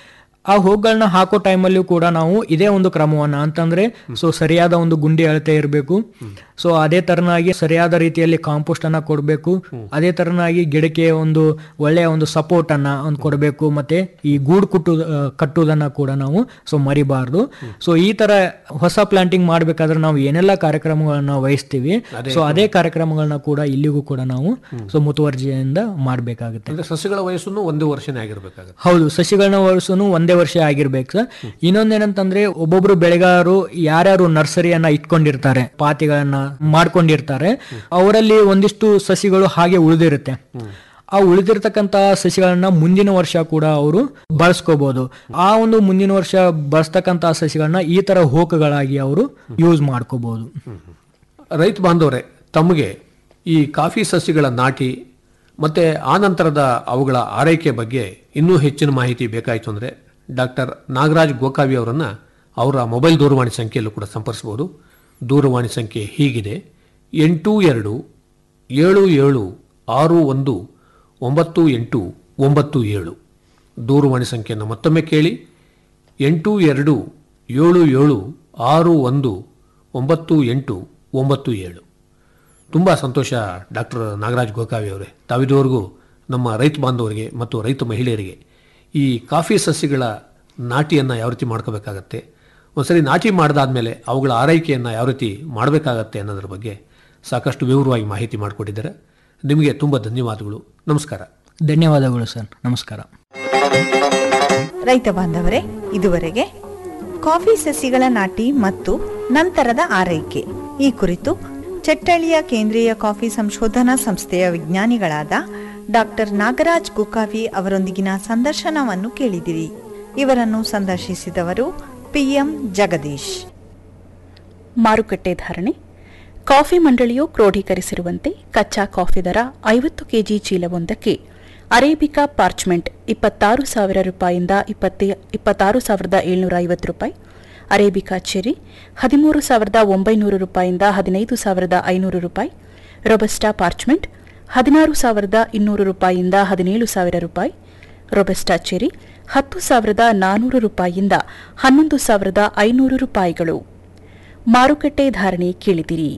ಆ ಹೋಗ್ಗಳನ್ನ ಹಾಕೋ ಟೈಮಲ್ಲಿಯೂ ಕೂಡ ನಾವು ಇದೇ ಒಂದು ಕ್ರಮವನ್ನ ಅಂತಂದ್ರೆ ಸೊ ಸರಿಯಾದ ಒಂದು ಗುಂಡಿ ಅಳತೆ ಇರಬೇಕು ಸೊ ಅದೇ ತರನಾಗಿ ಸರಿಯಾದ ರೀತಿಯಲ್ಲಿ ಕಾಂಪೋಸ್ಟ್ ಅನ್ನ ಕೊಡಬೇಕು ಅದೇ ತರನಾಗಿ ಗಿಡಕ್ಕೆ ಒಂದು ಒಳ್ಳೆಯ ಒಂದು ಸಪೋರ್ಟ್ ಅನ್ನ ಒಂದು ಕೊಡಬೇಕು ಮತ್ತೆ ಈ ಗೂಡು ಕುಟ್ಟು ಆ, ಕಟ್ಟುವುದನ್ನ ಕೂಡ ನಾವು ಸೊ ಮರಿಬಾರ್ದು ಸೊ ಈ ತರ ಹೊಸ ಪ್ಲಾಂಟಿಂಗ್ ಮಾಡ್ಬೇಕಾದ್ರೆ ನಾವು ಏನೆಲ್ಲ ಕಾರ್ಯಕ್ರಮಗಳನ್ನ ವಹಿಸ್ತೀವಿ ಸೊ ಅದೇ ಕಾರ್ಯಕ್ರಮಗಳನ್ನ ಕೂಡ ಇಲ್ಲಿಗೂ ಕೂಡ ನಾವು ಸೊ ಮುತುವರ್ಜಿಯಿಂದ ಮಾಡ್ಬೇಕಾಗುತ್ತೆ ಅಂದ್ರೆ ಸಸಿಗಳ ವಯಸ್ಸನ್ನು ಒಂದೇ ವರ್ಷನೇ ಆಗಿರ್ಬೇಕಾಗುತ್ತೆ ಹೌದು ಸಸಿಗಳನ್ನ ವರ್ಷನು ಒಂದೇ ವರ್ಷ ಆಗಿರ್ಬೇಕು ಸರ್ ಇನ್ನೊಂದೇನಂತಂದ್ರೆ ಒಬ್ಬೊಬ್ರು ಬೆಳೆಗಾರರು ಯಾರ್ಯಾರು ನರ್ಸರಿಯನ್ನ ಇಟ್ಕೊಂಡಿರ್ತಾರೆ ಪಾತಿಗಳನ್ನ ಮಾಡ್ಕೊಂಡಿರ್ತಾರೆ ಅವರಲ್ಲಿ ಒಂದಿಷ್ಟು ಸಸಿಗಳು ಹಾಗೆ ಉಳಿದಿರುತ್ತೆ ಆ ಉಳಿದಿರ್ತಕ್ಕಂತ ಸಸಿಗಳನ್ನ ಮುಂದಿನ ವರ್ಷ ಕೂಡ ಅವರು ಬಳಸ್ಕೋಬಹುದು ಆ ಒಂದು ಮುಂದಿನ ವರ್ಷ ಬಳಸ್ತಕ್ಕಂತ ಸಸಿಗಳನ್ನ ಈ ತರ ಹೋಕಗಳಾಗಿ ಅವರು ಯೂಸ್ ಮಾಡ್ಕೋಬಹುದು ರೈತ ಬಾಂಧವರೇ ತಮಗೆ ಈ ಕಾಫಿ ಸಸಿಗಳ ನಾಟಿ ಮತ್ತೆ ಆ ನಂತರದ ಅವುಗಳ ಆರೈಕೆ ಬಗ್ಗೆ ಇನ್ನೂ ಹೆಚ್ಚಿನ ಮಾಹಿತಿ ಬೇಕಾಯಿತು ಅಂದ್ರೆ ಡಾಕ್ಟರ್ ನಾಗರಾಜ್ ಗೋಕಾವಿ ಅವರನ್ನ ಅವರ ಮೊಬೈಲ್ ದೂರವಾಣಿ ಸಂಖ್ಯೆಯಲ್ಲೂ ಕೂಡ ಸಂಪರ್ಸಬಹುದು ದೂರವಾಣಿ ಸಂಖ್ಯೆ ಹೀಗಿದೆ ಎಂಟು ಎರಡು ಏಳು ಏಳು ಆರು ಒಂದು ಒಂಬತ್ತು ಎಂಟು ಒಂಬತ್ತು ಏಳು ದೂರವಾಣಿ ಸಂಖ್ಯೆಯನ್ನು ಮತ್ತೊಮ್ಮೆ ಕೇಳಿ ಎಂಟು ಎರಡು ಏಳು ಏಳು ಆರು ಒಂದು ಒಂಬತ್ತು ಎಂಟು ಒಂಬತ್ತು ಏಳು ತುಂಬ ಸಂತೋಷ ಡಾಕ್ಟರ್ ನಾಗರಾಜ್ ಗೋಕಾವಿ ಅವರೇ ತಾವಿದುವರೆಗೂ ನಮ್ಮ ರೈತ ಬಾಂಧವರಿಗೆ ಮತ್ತು ರೈತ ಮಹಿಳೆಯರಿಗೆ ಈ ಕಾಫಿ ಸಸ್ಯಗಳ ನಾಟಿಯನ್ನು ಯಾವ ರೀತಿ ಮಾಡ್ಕೋಬೇಕಾಗತ್ತೆ ಒಂದ್ಸರಿ ನಾಟಿ ಮಾಡಿದಾದ್ಮೇಲೆ ಅವುಗಳ ಆರೈಕೆಯನ್ನು ಯಾವ ರೀತಿ ಮಾಡಬೇಕಾಗತ್ತೆ ಅನ್ನೋದ್ರ ಬಗ್ಗೆ ಸಾಕಷ್ಟು ವಿವರವಾಗಿ ಮಾಹಿತಿ ಮಾಡಿಕೊಟ್ಟಿದ್ದಾರೆ ನಿಮಗೆ ತುಂಬ ಧನ್ಯವಾದಗಳು ನಮಸ್ಕಾರ ಧನ್ಯವಾದಗಳು ಸರ್ ನಮಸ್ಕಾರ ರೈತ ಬಾಂಧವರೇ ಇದುವರೆಗೆ ಕಾಫಿ ಸಸಿಗಳ ನಾಟಿ ಮತ್ತು ನಂತರದ ಆರೈಕೆ ಈ ಕುರಿತು ಚಟ್ಟಳ್ಳಿಯ ಕೇಂದ್ರೀಯ ಕಾಫಿ ಸಂಶೋಧನಾ ಸಂಸ್ಥೆಯ ವಿಜ್ಞಾನಿಗಳಾದ ಡಾಕ್ಟರ್ ನಾಗರಾಜ್ ಗುಕಾವಿ ಅವರೊಂದಿಗಿನ ಸಂದರ್ಶನವನ್ನು ಕೇಳಿದಿರಿ ಇವರನ್ನು ಸಂದರ್ಶಿಸಿದವರು ಪಿಎಂ ಜಗದೀಶ್ ಮಾರುಕಟ್ಟೆ ಧಾರಣೆ ಕಾಫಿ ಮಂಡಳಿಯು ಕ್ರೋಢೀಕರಿಸಿರುವಂತೆ ಕಚ್ಚಾ ಕಾಫಿ ದರ ಐವತ್ತು ಕೆಜಿ ಚೀಲವೊಂದಕ್ಕೆ ಅರೇಬಿಕಾ ಪಾರ್ಚ್ಮೆಂಟ್ ಇಪ್ಪತ್ತಾರು ಸಾವಿರ ರೂಪಾಯಿಯಿಂದ ಇಪ್ಪತ್ತೇ ಇಪ್ಪತ್ತಾರು ಸಾವಿರದ ಏಳ್ನೂರ ಐವತ್ತು ರೂಪಾಯಿ ಅರೇಬಿಕಾ ಚೆರಿ ಹದಿಮೂರು ಸಾವಿರದ ಒಂಬೈನೂರು ರೂಪಾಯಿಯಿಂದ ಹದಿನೈದು ಸಾವಿರದ ಐನೂರು ರೂಪಾಯಿ ರೊಬಸ್ಟಾ ಪಾರ್ಚ್ಮೆಂಟ್ ಹದಿನಾರು ಸಾವಿರದ ಇನ್ನೂರು ರೂಪಾಯಿಯಿಂದ ಹದಿನೇಳು ಸಾವಿರ ರೂಪಾಯಿ ರೊಬಸ್ಟಾ ಚೆರಿ ಹತ್ತು ಸಾವಿರದ ನಾನೂರು ರೂಪಾಯಿಯಿಂದ ಹನ್ನೊಂದು ಸಾವಿರದ ಐನೂರು ರೂಪಾಯಿಗಳು ಮಾರುಕಟ್ಟೆ ಧಾರಣೆ ಕೇಳಿದಿರಿ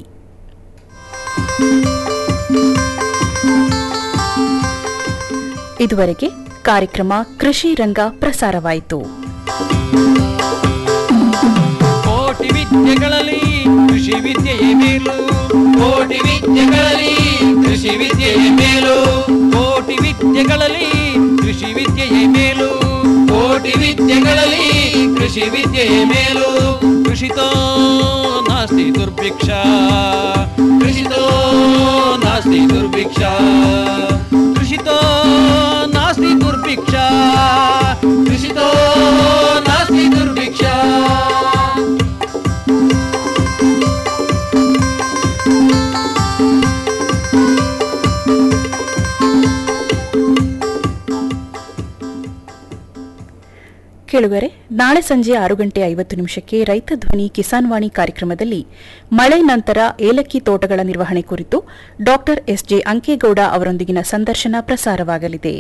ಇದುವರೆಗೆ ಕಾರ್ಯಕ್ರಮ ಕೃಷಿ ರಂಗ ಪ್ರಸಾರವಾಯಿತು ಕೋಟಿ ವಿದ್ಯೆಗಳಲ್ಲಿ ಕೃಷಿ ವಿದ್ಯೆಯೇ ಮೇಲು ಕೋಟಿ ವಿದ್ಯೆಗಳಲ್ಲಿ ಕೃಷಿ ವಿದ್ಯೆಯೇ ಮೇಲು ಕೋಟಿ ವಿದ್ಯೆಗಳಲ್ಲಿ ಕೃಷಿ ವಿದ್ಯೆಯೇ ಮೇಲು ಕೋಟಿ ವಿದ್ಯೆಗಳಲ್ಲಿ ಕೃಷಿ ವಿದ್ಯೆಯೇ ಮೇಲು ಕೃಷಿತೋ ನಾಸ್ತಿ ದುರ್ಭಿಕ್ಷ ಕೃಷಿತೋ ನಾಸ್ತಿ ದುರ್ಭಿಕ್ಷ ಕೃಷಿತೋ ನಾಸ್ತಿ ದುರ್ಭಿಕ್ಷ ಕೃಷಿತೋ ನಾಸ್ತಿ ದುರ್ಭಿಕ್ಷ ಕೇಳುಗರೆ ನಾಳೆ ಸಂಜೆ ಆರು ಗಂಟೆ ಐವತ್ತು ನಿಮಿಷಕ್ಕೆ ರೈತ ಧ್ವನಿ ಕಿಸಾನ್ ವಾಣಿ ಕಾರ್ಯಕ್ರಮದಲ್ಲಿ ಮಳೆ ನಂತರ ಏಲಕ್ಕಿ ತೋಟಗಳ ನಿರ್ವಹಣೆ ಕುರಿತು ಡಾಕ್ಟರ್ ಎಸ್ಜೆ ಅಂಕೇಗೌಡ ಅವರೊಂದಿಗಿನ ಸಂದರ್ಶನ ಪ್ರಸಾರವಾಗಲಿದೆ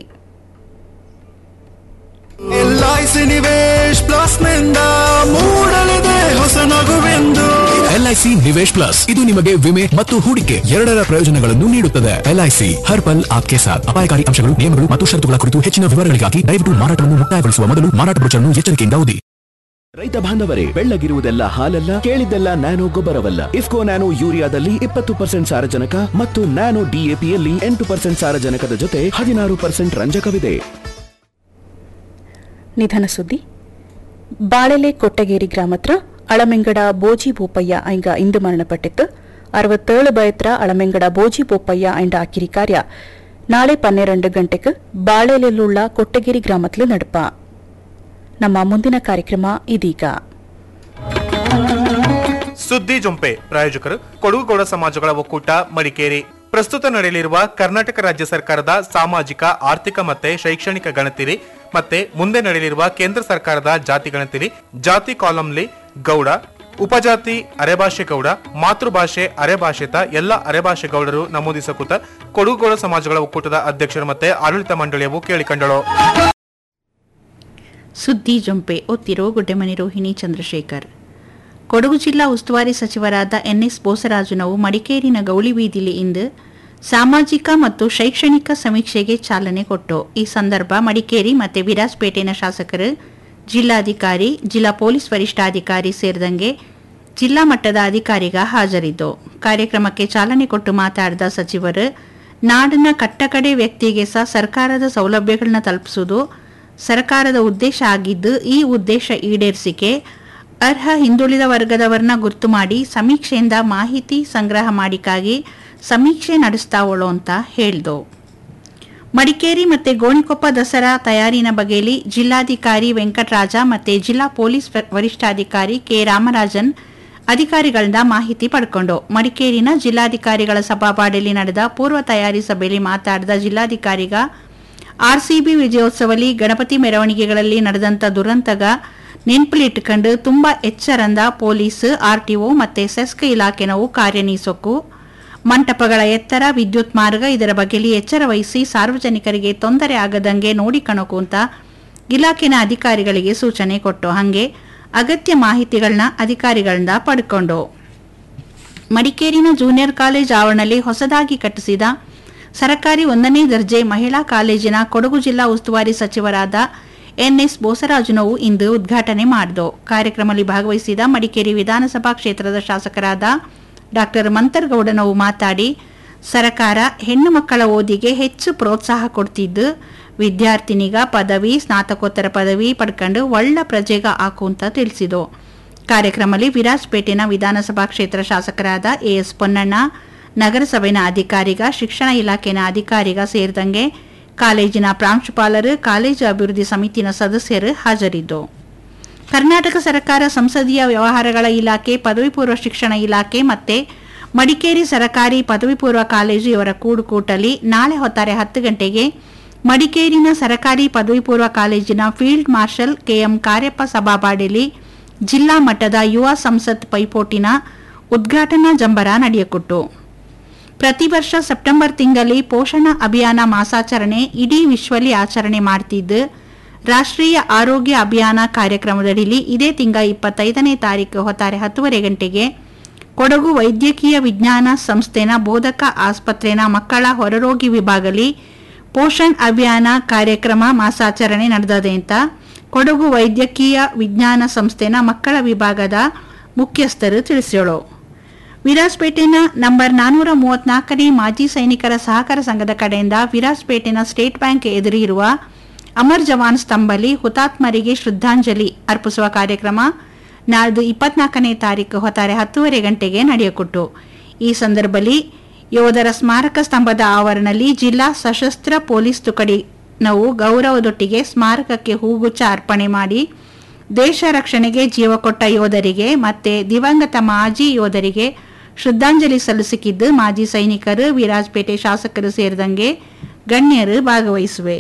ಎಲ್ಐಸಿ ನಿವೇಶ್ ಪ್ಲಸ್ ನಿಂದ ಮೂಡಲಿದೆ ಹೊಸ ನಗುವೆಂದು ಎಲ್ಐಸಿ ನಿವೇಶ್ ಪ್ಲಸ್ ಇದು ನಿಮಗೆ ವಿಮೆ ಮತ್ತು ಹೂಡಿಕೆ ಎರಡರ ಪ್ರಯೋಜನಗಳನ್ನು ನೀಡುತ್ತದೆ ಎಲ್ಐಸಿ ಹರ್ ಪಲ್ ಆಪ್ಕೆ ಸಾಥ್ ಅಪಾಯಕಾರಿ ಅಂಶಗಳು ನಿಯಮಗಳು ಮತ್ತು ಷರತ್ತುಗಳ ಕುರಿತು ಹೆಚ್ಚಿನ ವಿವರಗಳಿಗಾಗಿ ದಯವಿಟ್ಟು ಮಾರಾಟವನ್ನು ಮುಕ್ತಾಯಗೊಳಿಸುವ ಮೊದಲು ಮಾರಾಟ ಬ್ರೋಚರ್ನ್ನು ಎಚ್ಚರಿಕೆಯಿಂದ ಓದಿ ರೈತ ಬಾಂಧವರೇ ಬೆಳ್ಳಗಿರುವುದೆಲ್ಲ ಹಾಲಲ್ಲ ಕೇಳಿದ್ದೆಲ್ಲ ನ್ಯಾನೋ ಗೊಬ್ಬರವಲ್ಲ ಇಫ್ಕೋ ನ್ಯಾನೋ ಯೂರಿಯಾದಲ್ಲಿ ಇಪ್ಪತ್ತು ಪರ್ಸೆಂಟ್ ಸಾರಜನಕ ಮತ್ತು ನ್ಯಾನೋ ಡಿಎಪಿಯಲ್ಲಿ ಎಂಟು ಪರ್ಸೆಂಟ್ ಸಾರಜನಕದ ಜೊತೆ ಹದಿನಾರು ಪರ್ಸೆಂಟ್ ರಂಜಕವಿದೆ ನಿಧನ ಸುದ್ದಿ ಬಾಳೆಲೆ ಕೊಟ್ಟಗೇರಿ ಗ್ರಾಮತ್ರ ಅಳಮೆಂಗಡ ಬೋಜಿ ಬೋಪಯ್ಯ ಐಂಗ ಇಂದು ಮರಣಪಟ್ಟಿತ್ತು ಅರವತ್ತೇಳು ಬಯತ್ರ ಅಳಮೆಂಗಡ ಬೋಜಿ ಬೋಪಯ್ಯ ಐಂಡ ಅಕಿರಿ ಕಾರ್ಯ ನಾಳೆ ಪನ್ನೆರಡು ಗಂಟೆಗೆ ಬಾಳೆಲೆಲ್ಲುಳ್ಳ ಕೊಟ್ಟಗೇರಿ ಗ್ರಾಮತ್ಲು ನಡಪ ನಮ್ಮ ಮುಂದಿನ ಕಾರ್ಯಕ್ರಮ ಇದೀಗ ಸುದ್ದಿ ಜೊಂಪೆ ಪ್ರಾಯೋಜಕರು ಕೊಡಗುಗೌಡ ಸಮಾಜಗಳ ಒಕ್ಕೂಟ ಮಡಿಕೇರಿ ಪ್ರಸ್ತುತ ನಡೆಯಲಿರುವ ಕರ್ನಾಟಕ ರಾಜ್ಯ ಸರ್ಕಾರದ ಸಾಮಾಜಿಕ ಆರ್ಥಿಕ ಮತ್ತೆ ಶೈಕ್ಷಣಿಕ ಗಣತಿರಿ ಮತ್ತೆ ಮುಂದೆ ನಡೆಯಲಿರುವ ಕೇಂದ್ರ ಸರ್ಕಾರದ ಜಾತಿ ಗಣತಿರಿ ಜಾತಿ ಕಾಲಂಲಿ ಗೌಡ ಉಪಜಾತಿ ಅರೆಭಾಷೆ ಗೌಡ ಮಾತೃಭಾಷೆ ಅರೆಭಾಷಿತ ಎಲ್ಲ ಅರೆಭಾಷೆ ಗೌಡರು ನಮೂದಿಸಕೂತ ಕೊಡಗುಗೌಡ ಸಮಾಜಗಳ ಒಕ್ಕೂಟದ ಅಧ್ಯಕ್ಷರು ಮತ್ತೆ ಆಡಳಿತ ಮಂಡಳಿಯವು ಕೇಳಿಕೊಂಡಳು ಸುದ್ದಿ ಜೊಂಪೆ ಒತ್ತಿರೋ ಗುಡ್ಡೆಮನೆ ರೋಹಿಣಿ ಚಂದ್ರಶೇಖರ್ ಕೊಡಗು ಜಿಲ್ಲಾ ಉಸ್ತುವಾರಿ ಸಚಿವರಾದ ಎನ್ಎಸ್ ಬೋಸರಾಜುನವು ಮಡಿಕೇರಿನ ಗೌಳಿ ಬೀದಿಲಿ ಇಂದು ಸಾಮಾಜಿಕ ಮತ್ತು ಶೈಕ್ಷಣಿಕ ಸಮೀಕ್ಷೆಗೆ ಚಾಲನೆ ಕೊಟ್ಟು ಈ ಸಂದರ್ಭ ಮಡಿಕೇರಿ ಮತ್ತು ವಿರಾಜಪೇಟೆನ ಶಾಸಕರು ಜಿಲ್ಲಾಧಿಕಾರಿ ಜಿಲ್ಲಾ ಪೊಲೀಸ್ ವರಿಷ್ಠಾಧಿಕಾರಿ ಸೇರಿದಂಗೆ ಜಿಲ್ಲಾ ಮಟ್ಟದ ಅಧಿಕಾರಿಗ ಹಾಜರಿದ್ದು ಕಾರ್ಯಕ್ರಮಕ್ಕೆ ಚಾಲನೆ ಕೊಟ್ಟು ಮಾತಾಡಿದ ಸಚಿವರು ನಾಡಿನ ಕಟ್ಟಕಡೆ ವ್ಯಕ್ತಿಗೆ ಸಹ ಸರ್ಕಾರದ ಸೌಲಭ್ಯಗಳನ್ನ ತಲುಪಿಸುವುದು ಸರ್ಕಾರದ ಉದ್ದೇಶ ಆಗಿದ್ದು ಈ ಉದ್ದೇಶ ಈಡೇರಿಸಿಕೆ ಅರ್ಹ ಹಿಂದುಳಿದ ವರ್ಗದವರನ್ನ ಗುರ್ತು ಮಾಡಿ ಸಮೀಕ್ಷೆಯಿಂದ ಮಾಹಿತಿ ಸಂಗ್ರಹ ಮಾಡಿಕಾಗಿ ಸಮೀಕ್ಷೆ ನಡೆಸ್ತಾವಳು ಅಂತ ಹೇಳ್ದು ಮಡಿಕೇರಿ ಮತ್ತೆ ಗೋಣಿಕೊಪ್ಪ ದಸರಾ ತಯಾರಿನ ಬಗೆಯಲ್ಲಿ ಜಿಲ್ಲಾಧಿಕಾರಿ ವೆಂಕಟರಾಜ ಮತ್ತೆ ಜಿಲ್ಲಾ ಪೊಲೀಸ್ ವ- ವರಿಷ್ಠಾಧಿಕಾರಿ ಕೆ ರಾಮರಾಜನ್ ಅಧಿಕಾರಿಗಳಿಂದ ಮಾಹಿತಿ ಪಡ್ಕೊಂಡು ಮಡಿಕೇರಿನ ಜಿಲ್ಲಾಧಿಕಾರಿಗಳ ಸಭಾಪಾಡಿಯಲ್ಲಿ ನಡೆದ ಪೂರ್ವ ತಯಾರಿ ಸಭೆಯಲ್ಲಿ ಮಾತಾಡಿದ ಜಿಲ್ಲಾಧಿಕಾರಿಗ ಆರ್ಸಿಬಿ ವಿಜಯೋತ್ಸವಲಿ ಗಣಪತಿ ಮೆರವಣಿಗೆಗಳಲ್ಲಿ ನಡೆದಂತ ದುರಂತಗ ನೆನ್ಪುಲಿಟ್ಟುಕೊಂಡು ತುಂಬಾ ಎಚ್ಚರಂದ ಪೊಲೀಸ್ ಆರ್ಟಿಒ ಮತ್ತೆ ಸೆಸ್ಕ ಇಲಾಖೆನವು ಕಾರ್ಯನಿರ್ವಹಿಸೋಕು ಮಂಟಪಗಳ ಎತ್ತರ ವಿದ್ಯುತ್ ಮಾರ್ಗ ಇದರ ಬಗ್ಗೆಲಿ ಎಚ್ಚರ ವಹಿಸಿ ಸಾರ್ವಜನಿಕರಿಗೆ ತೊಂದರೆ ಆಗದಂಗೆ ನೋಡಿಕಣಕು ಅಂತ ಇಲಾಖೆನ ಅಧಿಕಾರಿಗಳಿಗೆ ಸೂಚನೆ ಕೊಟ್ಟು ಹಾಗೆ ಅಗತ್ಯ ಮಾಹಿತಿಗಳನ್ನ ಅಧಿಕಾರಿಗಳಿಂದ ಪಡ್ಕೊಂಡು ಮಡಿಕೇರಿನ ಜೂನಿಯರ್ ಕಾಲೇಜ್ ಆವರಣದಲ್ಲಿ ಹೊಸದಾಗಿ ಕಟ್ಟಿಸಿದ ಸರಕಾರಿ ಒಂದನೇ ದರ್ಜೆ ಮಹಿಳಾ ಕಾಲೇಜಿನ ಕೊಡಗು ಜಿಲ್ಲಾ ಉಸ್ತುವಾರಿ ಸಚಿವರಾದ ಎನ್ಎಸ್ ಬೋಸರಾಜುನವು ಇಂದು ಉದ್ಘಾಟನೆ ಮಾಡಿದು ಕಾರ್ಯಕ್ರಮದಲ್ಲಿ ಭಾಗವಹಿಸಿದ ಮಡಿಕೇರಿ ವಿಧಾನಸಭಾ ಕ್ಷೇತ್ರದ ಶಾಸಕರಾದ ಡಾಕ್ಟರ್ ಮಂತರ್ಗೌಡನವು ಮಾತಾಡಿ ಸರಕಾರ ಹೆಣ್ಣು ಮಕ್ಕಳ ಓದಿಗೆ ಹೆಚ್ಚು ಪ್ರೋತ್ಸಾಹ ಕೊಡ್ತಿದ್ದು ವಿದ್ಯಾರ್ಥಿನಿಗ ಪದವಿ ಸ್ನಾತಕೋತ್ತರ ಪದವಿ ಪಡ್ಕೊಂಡು ಒಳ್ಳ ಪ್ರಜೆಗ ಹಾಕು ಅಂತ ತಿಳಿಸಿದು ಕಾರ್ಯಕ್ರಮದಲ್ಲಿ ವಿರಾಜಪೇಟೆನ ವಿಧಾನಸಭಾ ಕ್ಷೇತ್ರ ಶಾಸಕರಾದ ಎಎಸ್ ಪೊನ್ನಣ್ಣ ನಗರಸಭೆನ ಅಧಿಕಾರಿಗ ಶಿಕ್ಷಣ ಇಲಾಖೆನ ಅಧಿಕಾರಿಗ ಸೇರಿದಂಗೆ ಕಾಲೇಜಿನ ಪ್ರಾಂಶುಪಾಲರು ಕಾಲೇಜು ಅಭಿವೃದ್ಧಿ ಸಮಿತಿನ ಸದಸ್ಯರು ಹಾಜರಿದ್ದು ಕರ್ನಾಟಕ ಸರ್ಕಾರ ಸಂಸದೀಯ ವ್ಯವಹಾರಗಳ ಇಲಾಖೆ ಪದವಿ ಪೂರ್ವ ಶಿಕ್ಷಣ ಇಲಾಖೆ ಮತ್ತೆ ಮಡಿಕೇರಿ ಸರಕಾರಿ ಪದವಿ ಪೂರ್ವ ಕಾಲೇಜು ಇವರ ಕೂಡುಕೂಟಲಿ ನಾಳೆ ಹೊತ್ತಾರೆ ಹತ್ತು ಗಂಟೆಗೆ ಮಡಿಕೇರಿನ ಸರಕಾರಿ ಪದವಿ ಪೂರ್ವ ಕಾಲೇಜಿನ ಫೀಲ್ಡ್ ಮಾರ್ಷಲ್ ಕೆಎಂ ಕಾರ್ಯಪ್ಪ ಸಭಾಬಾಡಿಲಿ ಜಿಲ್ಲಾ ಮಟ್ಟದ ಯುವ ಸಂಸತ್ ಪೈಪೋಟಿನ ಉದ್ಘಾಟನಾ ಜಂಬರ ನಡೆಯಕೊಟ್ಟು ಪ್ರತಿ ವರ್ಷ ಸೆಪ್ಟೆಂಬರ್ ತಿಂಗಳಲ್ಲಿ ಪೋಷಣ ಅಭಿಯಾನ ಮಾಸಾಚರಣೆ ಇಡೀ ವಿಶ್ವಲ್ಲಿ ಆಚರಣೆ ಮಾಡ್ತಿದ್ದು ರಾಷ್ಟ್ರೀಯ ಆರೋಗ್ಯ ಅಭಿಯಾನ ಕಾರ್ಯಕ್ರಮದಡಿಲಿ ಇದೇ ತಿಂಗ ಇಪ್ಪತ್ತೈದನೇ ತಾರೀಕು ಹೊತ್ತಾರೆ ಹತ್ತುವರೆ ಗಂಟೆಗೆ ಕೊಡಗು ವೈದ್ಯಕೀಯ ವಿಜ್ಞಾನ ಸಂಸ್ಥೆನ ಬೋಧಕ ಆಸ್ಪತ್ರೆನ ಮಕ್ಕಳ ಹೊರರೋಗಿ ವಿಭಾಗಲಿ ಪೋಷಣ್ ಅಭಿಯಾನ ಕಾರ್ಯಕ್ರಮ ಮಾಸಾಚರಣೆ ನಡೆದದೆ ಅಂತ ಕೊಡಗು ವೈದ್ಯಕೀಯ ವಿಜ್ಞಾನ ಸಂಸ್ಥೆನ ಮಕ್ಕಳ ವಿಭಾಗದ ಮುಖ್ಯಸ್ಥರು ತಿಳಿಸ್ಯೋಳು ವಿರಾಜಪೇಟೆನ ನಂಬರ್ ನಾನೂರ ಮೂವತ್ನಾಲ್ಕನೇ ಮಾಜಿ ಸೈನಿಕರ ಸಹಕಾರ ಸಂಘದ ಕಡೆಯಿಂದ ವಿರಾಜಪೇಟೆನ ಸ್ಟೇಟ್ ಬ್ಯಾಂಕ್ ಎದುರಿರುವ ಅಮರ್ ಜವಾನ್ ಸ್ತಂಭಲಿ ಹುತಾತ್ಮರಿಗೆ ಶ್ರದ್ಧಾಂಜಲಿ ಅರ್ಪಿಸುವ ಕಾರ್ಯಕ್ರಮ ನಾಳ್ದು ಇಪ್ಪತ್ನಾಲ್ಕನೇ ತಾರೀಕು ಹೊತ್ತಾರೆ ಹತ್ತೂವರೆ ಗಂಟೆಗೆ ನಡೆಯಕೊಟ್ಟು ಈ ಸಂದರ್ಭದಲ್ಲಿ ಯೋಧರ ಸ್ಮಾರಕ ಸ್ತಂಭದ ಆವರಣದಲ್ಲಿ ಜಿಲ್ಲಾ ಸಶಸ್ತ್ರ ಪೊಲೀಸ್ ತುಕಡಿ ನಾವು ಗೌರವದೊಟ್ಟಿಗೆ ಸ್ಮಾರಕಕ್ಕೆ ಹೂಗುಚ್ಚ ಅರ್ಪಣೆ ಮಾಡಿ ದೇಶ ರಕ್ಷಣೆಗೆ ಜೀವ ಕೊಟ್ಟ ಯೋಧರಿಗೆ ಮತ್ತೆ ದಿವಂಗತ ಮಾಜಿ ಯೋಧರಿಗೆ ಶ್ರದ್ಧಾಂಜಲಿ ಸಲ್ಲಿಸಿದ್ದು ಮಾಜಿ ಸೈನಿಕರು ವಿರಾಜಪೇಟೆ ಶಾಸಕರು ಸೇರಿದಂಗೆ ಗಣ್ಯರು ಭಾಗವಹಿಸುವೆ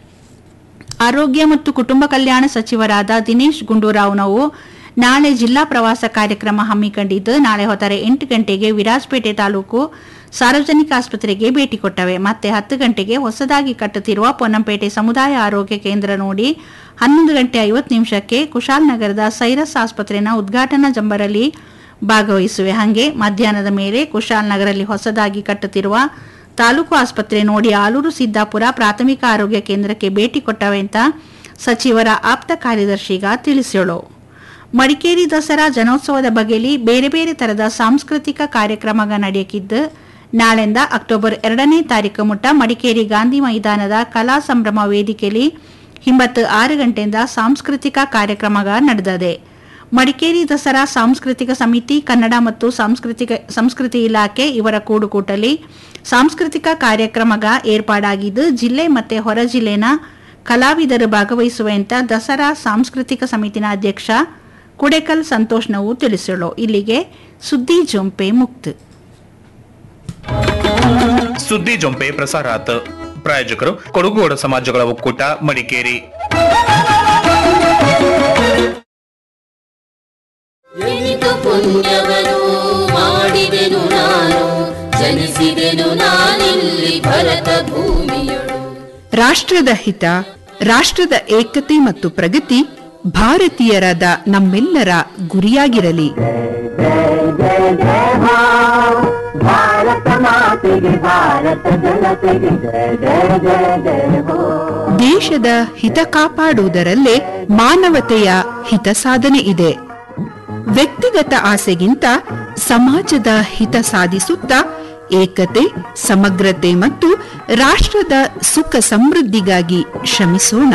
ಆರೋಗ್ಯ ಮತ್ತು ಕುಟುಂಬ ಕಲ್ಯಾಣ ಸಚಿವರಾದ ದಿನೇಶ್ ಗುಂಡೂರಾವ್ನವು ನಾಳೆ ಜಿಲ್ಲಾ ಪ್ರವಾಸ ಕಾರ್ಯಕ್ರಮ ಹಮ್ಮಿಕೊಂಡಿದ್ದು ನಾಳೆ ಹೊತ್ತಾರೆ ಎಂಟು ಗಂಟೆಗೆ ವಿರಾಜಪೇಟೆ ತಾಲೂಕು ಸಾರ್ವಜನಿಕ ಆಸ್ಪತ್ರೆಗೆ ಭೇಟಿ ಕೊಟ್ಟವೆ ಮತ್ತೆ ಹತ್ತು ಗಂಟೆಗೆ ಹೊಸದಾಗಿ ಕಟ್ಟುತ್ತಿರುವ ಪೊನ್ನಂಪೇಟೆ ಸಮುದಾಯ ಆರೋಗ್ಯ ಕೇಂದ್ರ ನೋಡಿ ಹನ್ನೊಂದು ಗಂಟೆ ಐವತ್ತು ನಿಮಿಷಕ್ಕೆ ಕುಶಾಲನಗರದ ಸೈರಸ್ ಆಸ್ಪತ್ರೆನ ಉದ್ಘಾಟನಾ ಜಂಬರಲ್ಲಿ ಭಾಗವಹಿಸುವೆ ಹಾಗೆ ಮಧ್ಯಾಹ್ನದ ಮೇಲೆ ಕುಶಾಲನಗರಲ್ಲಿ ಹೊಸದಾಗಿ ಕಟ್ಟುತ್ತಿರುವ ತಾಲೂಕು ಆಸ್ಪತ್ರೆ ನೋಡಿ ಆಲೂರು ಸಿದ್ದಾಪುರ ಪ್ರಾಥಮಿಕ ಆರೋಗ್ಯ ಕೇಂದ್ರಕ್ಕೆ ಭೇಟಿ ಕೊಟ್ಟವೆ ಅಂತ ಸಚಿವರ ಆಪ್ತ ಕಾರ್ಯದರ್ಶಿಗ ತಿಳಿಸೋಳು ಮಡಿಕೇರಿ ದಸರಾ ಜನೋತ್ಸವದ ಬಗೆಯಲ್ಲಿ ಬೇರೆ ಬೇರೆ ತರದ ಸಾಂಸ್ಕೃತಿಕ ಕಾರ್ಯಕ್ರಮಗ ನಡೆಯಕಿದ್ದು ನಾಳೆಂದ ಅಕ್ಟೋಬರ್ ಎರಡನೇ ತಾರೀಕು ಮುಟ್ಟ ಮಡಿಕೇರಿ ಗಾಂಧಿ ಮೈದಾನದ ಕಲಾ ಸಂಭ್ರಮ ವೇದಿಕೆಯಲ್ಲಿ ಹಿಂಬತ್ತು ಆರು ಗಂಟೆಯಿಂದ ಸಾಂಸ್ಕೃತಿಕ ಕಾರ್ಯಕ್ರಮಗ ನಡೆದದೆ ಮಡಿಕೇರಿ ದಸರಾ ಸಾಂಸ್ಕೃತಿಕ ಸಮಿತಿ ಕನ್ನಡ ಮತ್ತು ಸಾಂಸ್ಕೃತಿಕ ಸಂಸ್ಕೃತಿ ಇಲಾಖೆ ಇವರ ಕೂಡುಕೂಟಲಿ ಸಾಂಸ್ಕೃತಿಕ ಕಾರ್ಯಕ್ರಮಗ ಏರ್ಪಾಡಾಗಿದ್ದು ಜಿಲ್ಲೆ ಮತ್ತೆ ಹೊರ ಜಿಲ್ಲೆನ ಕಲಾವಿದರು ಭಾಗವಹಿಸುವೆ ಅಂತ ದಸರಾ ಸಾಂಸ್ಕೃತಿಕ ಸಮಿತಿನ ಅಧ್ಯಕ್ಷ ಕುಡೆಕಲ್ ಸಂತೋಷ್ನವು ತಿಳಿಸಲು ಇಲ್ಲಿಗೆ ಸುದ್ದಿ ಜೊಂಪೆ ಮುಕ್ತ ಸುದ್ದಿ ಜೊಂಪೆ ಪ್ರಸಾರ ಆತ ಪ್ರಾಯೋಜಕರು ಕೊಡಗುಗೌಡ ಸಮಾಜಗಳ ಒಕ್ಕೂಟ ಮಡಿಕೇರಿ ಎನಿತು ಪುಣ್ಯವನ್ನು ಮಾಡಿದೆನು ನಾನು ಜನಿಸಿದೆನು ನಾನಿಲ್ಲಿ ಭರತ ಭೂಮಿಯೊಳು ರಾಷ್ಟ್ರದ ಹಿತ ರಾಷ್ಟ್ರದ ಏಕತೆ ಮತ್ತು ಪ್ರಗತಿ ಭಾರತೀಯರಾದ ನಮ್ಮೆಲ್ಲರ ಗುರಿಯಾಗಿರಲಿ ದೇಶದ ಹಿತ ಕಾಪಾಡುವುದರಲ್ಲೇ ಮಾನವತೆಯ ಹಿತ ಸಾಧನೆ ಇದೆ ವ್ಯಕ್ತಿಗತ ಆಸೆಗಿಂತ ಸಮಾಜದ ಹಿತ ಸಾಧಿಸುತ್ತಾ ಏಕತೆ ಸಮಗ್ರತೆ ಮತ್ತು ರಾಷ್ಟ್ರದ ಸುಖ ಸಮೃದ್ಧಿಗಾಗಿ ಶ್ರಮಿಸೋಣ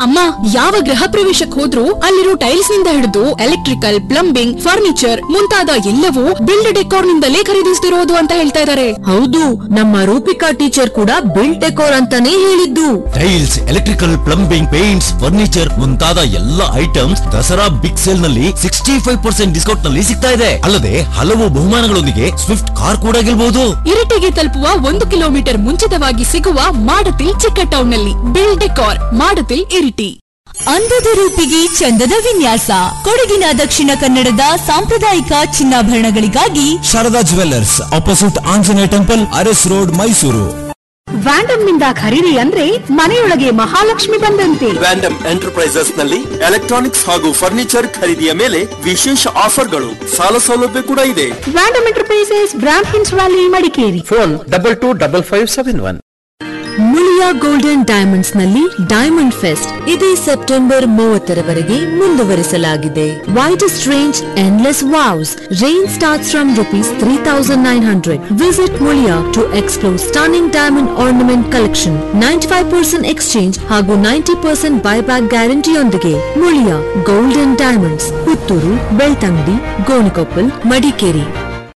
ಅಮ್ಮ ಯಾವ ಗೃಹ ಪ್ರವೇಶಕ್ಕೆ ಹೋದ್ರು ಅಲ್ಲಿರೋ ಟೈಲ್ಸ್ ನಿಂದ ಹಿಡಿದು ಎಲೆಕ್ಟ್ರಿಕಲ್ ಪ್ಲಂಬಿಂಗ್ ಫರ್ನಿಚರ್ ಮುಂತಾದ ಎಲ್ಲವೂ ಬಿಲ್ಡ್ ಡೆಕೋರ್ ನಿಂದಲೇ ಖರೀದಿಸ್ತಿರೋದು ಅಂತ ಹೇಳ್ತಾ ಇದ್ದಾರೆ ಹೌದು ನಮ್ಮ ರೂಪಿಕಾ ಟೀಚರ್ ಕೂಡ ಬಿಲ್ಡ್ ಡೆಕೋರ್ ಅಂತಾನೆ ಹೇಳಿದ್ದು tiles electrical plumbing paints furniture ಮುಂತಾದ ಎಲ್ಲ ಐಟಮ್ಸ್ ದಸರಾ ಬಿಗ್ ಸೇಲ್ ನಲ್ಲಿ ಸಿಕ್ಸ್ಟಿ ಫೈವ್ ಪರ್ಸೆಂಟ್ ಡಿಸ್ಕೌಂಟ್ ನಲ್ಲಿ ಸಿಗ್ತಾ ಇದೆ ಅಲ್ಲದೆ ಹಲವು ಬಹುಮಾನಗಳೊಂದಿಗೆ ಸ್ವಿಫ್ಟ್ ಕಾರ್ ಕೂಡ ಗೆಲ್ಬಹುದು ಇರಿಟಿಗೆ ತಲುಪುವ ಒಂದು ಕಿಲೋಮೀಟರ್ ಮುಂಚಿತವಾಗಿ ಸಿಗುವ ಮಾಡತಿಲ್ ಚಿಕ್ಕ ಟೌನ್ ನಲ್ಲಿ ಬಿಲ್ಡ್ ಡೆಕೋರ್ ಮಾಡತಿಲ್ ಇರಿಟಿ ಅಂದದ ರೂಪಿಗೆ ಚಂದದ ವಿನ್ಯಾಸ ಕೊಡಗಿನ ದಕ್ಷಿಣ ಕನ್ನಡದ ಸಾಂಪ್ರದಾಯಿಕ ಚಿನ್ನಾಭರಣಗಳಿಗಾಗಿ Sharada jewellers opposite Anjaneya temple Aras road Mysuru Vandam ನಿಂದ ಖರೀದಿ ಅಂದ್ರೆ ಮನೆಯೊಳಗೆ ಮಹಾಲಕ್ಷ್ಮಿ ಬಂದಂತೆ ವ್ಯಾಂಡಮ್ ಎಂಟರ್ಪ್ರೈಸಸ್ ನಲ್ಲಿ ಎಲೆಕ್ಟ್ರಾನಿಕ್ಸ್ ಹಾಗೂ ಫರ್ನಿಚರ್ ಖರೀದಿಯ ಮೇಲೆ ವಿಶೇಷ ಆಫರ್ಗಳು ಸಾಲ ಸೌಲಭ್ಯ ಕೂಡ ಇದೆ ವ್ಯಾಂಡಮ್ ಎಂಟರ್ಪ್ರೈಸಸ್ ಬ್ರಾಂಡ್ ಹಿನ್ಸ್ valley Madikeri phone double two double five seven one Muliya golden diamonds ನಲ್ಲಿ ಡೈಮಂಡ್ ಫೆಸ್ಟ್ ಇದೇ ಸೆಪ್ಟೆಂಬರ್ ಮೂವತ್ತರವರೆಗೆ ಮುಂದುವರಿಸಲಾಗಿದೆ widest range endless wows range starts from rupees three thousand nine hundred visit Muliya to explore stunning diamond ornament collection ninety five percent exchange ಹಾಗೂ ನೈಂಟಿ ಪರ್ಸೆಂಟ್ ಬೈಬ್ಯಾಕ್ ಗ್ಯಾರಂಟಿಯೊಂದಿಗೆ ಮುಳಿಯಾ ಗೋಲ್ಡನ್ ಡೈಮಂಡ್ಸ್ ಪುತ್ತೂರು ಬೆಳ್ತಂಗಡಿ ಗೋಣಿಕೊಪ್ಪಲ್ ಮಡಿಕೇರಿ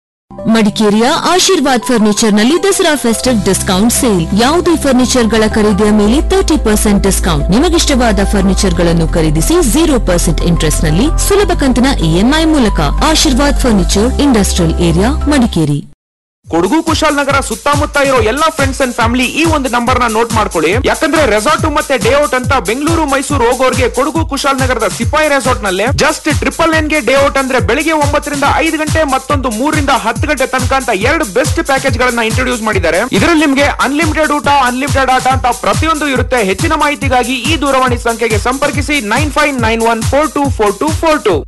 ಮಡಿಕೇರಿಯ ಆಶೀರ್ವಾದ್ ಫರ್ನಿಚರ್ ನಲ್ಲಿ ದಸರಾ ಫೆಸ್ಟಿವ್ ಡಿಸ್ಕೌಂಟ್ ಸೇಲ್ ಯಾವುದೇ ಫರ್ನಿಚರ್ ಗಳ ಖರೀದಿಯ ಮೇಲೆ ತರ್ಟಿ ಪರ್ಸೆಂಟ್ ಡಿಸ್ಕೌಂಟ್ ನಿಮಗಿಷ್ಟವಾದ ಫರ್ನಿಚರ್ ಗಳನ್ನು ಖರೀದಿಸಿ ಜೀರೋ ಪರ್ಸೆಂಟ್ ಇಂಟ್ರೆಸ್ಟ್ ನಲ್ಲಿ ಸುಲಭ ಕಂತಿನ ಇಎಂಐ ಮೂಲಕ Ashirvad furniture industrial area Madikeri Kodagu Kushalnagar ಸುತ್ತಮುತ್ತ ಇರೋ ಎಲ್ಲಾ ಫ್ರೆಂಡ್ಸ್ ಅಂಡ್ ಫ್ಯಾಮಿಲಿ ಈ ಒಂದು ನಂಬರ್ ನ ನೋಟ್ ಮಾಡ್ಕೊಳ್ಳಿ ಯಾಕಂದ್ರೆ ರೆಸಾರ್ಟ್ ಮತ್ತೆ ಡೇ ಔಟ್ ಅಂತ ಬೆಂಗಳೂರು ಮೈಸೂರು ಹೋಗೋರ್ಗೆ ಕೊಡಗು ಕುಶಾಲನಗರದ ಸಿಪಾಯಿ ರೆಸಾರ್ಟ್ ನಲ್ಲಿ ಜಸ್ಟ್ ಟ್ರಿಪಲ್ ಎನ್ ಗೆ ಡೇ ಔಟ್ ಅಂದ್ರೆ ಬೆಳಿಗ್ಗೆ ಒಂಬತ್ತರಿಂದ ಐದು ಗಂಟೆ ಮತ್ತೊಂದು ಮೂರರಿಂದ ಹತ್ತು ಗಂಟೆ ತನಕ ಅಂತ ಎರಡು ಬೆಸ್ಟ್ ಪ್ಯಾಕೇಜ್ ಗಳನ್ನ ಇಂಟ್ರೊಡ್ಯೂಸ್ ಮಾಡಿದ್ದಾರೆ ಇದರಲ್ಲಿ ನಿಮ್ಗೆ ಅನ್ಲಿಮಿಟೆಡ್ ಊಟ ಅನ್ಲಿಮಿಟೆಡ್ ಆಟ ಅಂತ ಪ್ರತಿಯೊಂದು ಇರುತ್ತೆ ಹೆಚ್ಚಿನ ಮಾಹಿತಿಗಾಗಿ ಈ ದೂರವಾಣಿ ಸಂಖ್ಯೆಗೆ ಸಂಪರ್ಕಿಸಿ nine five nine one four two four two four two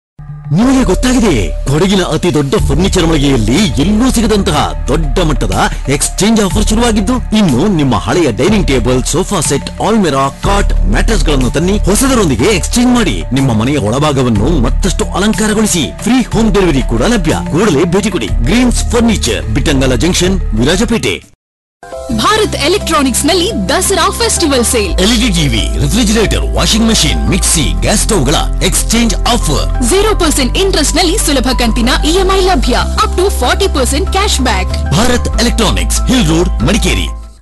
ನಿಮಗೆ ಗೊತ್ತಾಗಿದೆ ಕೊಡಗಿನ ಅತಿ ದೊಡ್ಡ ಫರ್ನಿಚರ್ ಮಳಿಗೆಯಲ್ಲಿ ಎಲ್ಲೂ ಸಿಗದಂತಹ ದೊಡ್ಡ ಮಟ್ಟದ ಎಕ್ಸ್ಚೇಂಜ್ ಆಫರ್ ಶುರುವಾಗಿದ್ದು ಇನ್ನು ನಿಮ್ಮ ಹಳೆಯ ಡೈನಿಂಗ್ ಟೇಬಲ್ ಸೋಫಾ ಸೆಟ್ ಆಲ್ಮೆರಾ ಕಾಟ್ ಮ್ಯಾಟ್ರೆಸ್ ಗಳನ್ನು ತನ್ನಿ ಹೊಸದರೊಂದಿಗೆ ಎಕ್ಸ್ಚೇಂಜ್ ಮಾಡಿ ನಿಮ್ಮ ಮನೆಯ ಒಳಭಾಗವನ್ನು ಮತ್ತಷ್ಟು ಅಲಂಕಾರಗೊಳಿಸಿ ಫ್ರೀ ಹೋಮ್ ಡೆಲಿವರಿ ಕೂಡ ಲಭ್ಯ ಕೂಡಲೇ ಭೇಟಿ ಕೊಡಿ greens furniture Bittangala junction Virajpet Bharat electronics ನಲ್ಲಿ Dasara festival sale LED TV refrigerator washing machine mixie gas ಸ್ಟವ್ಗಳ exchange offer zero percent interest ನಲ್ಲಿ ಸುಲಭ ಕಂತಿನ ಇಎಂಐ ಲಭ್ಯ up to forty percent cash back Bharat electronics hill road Madikeri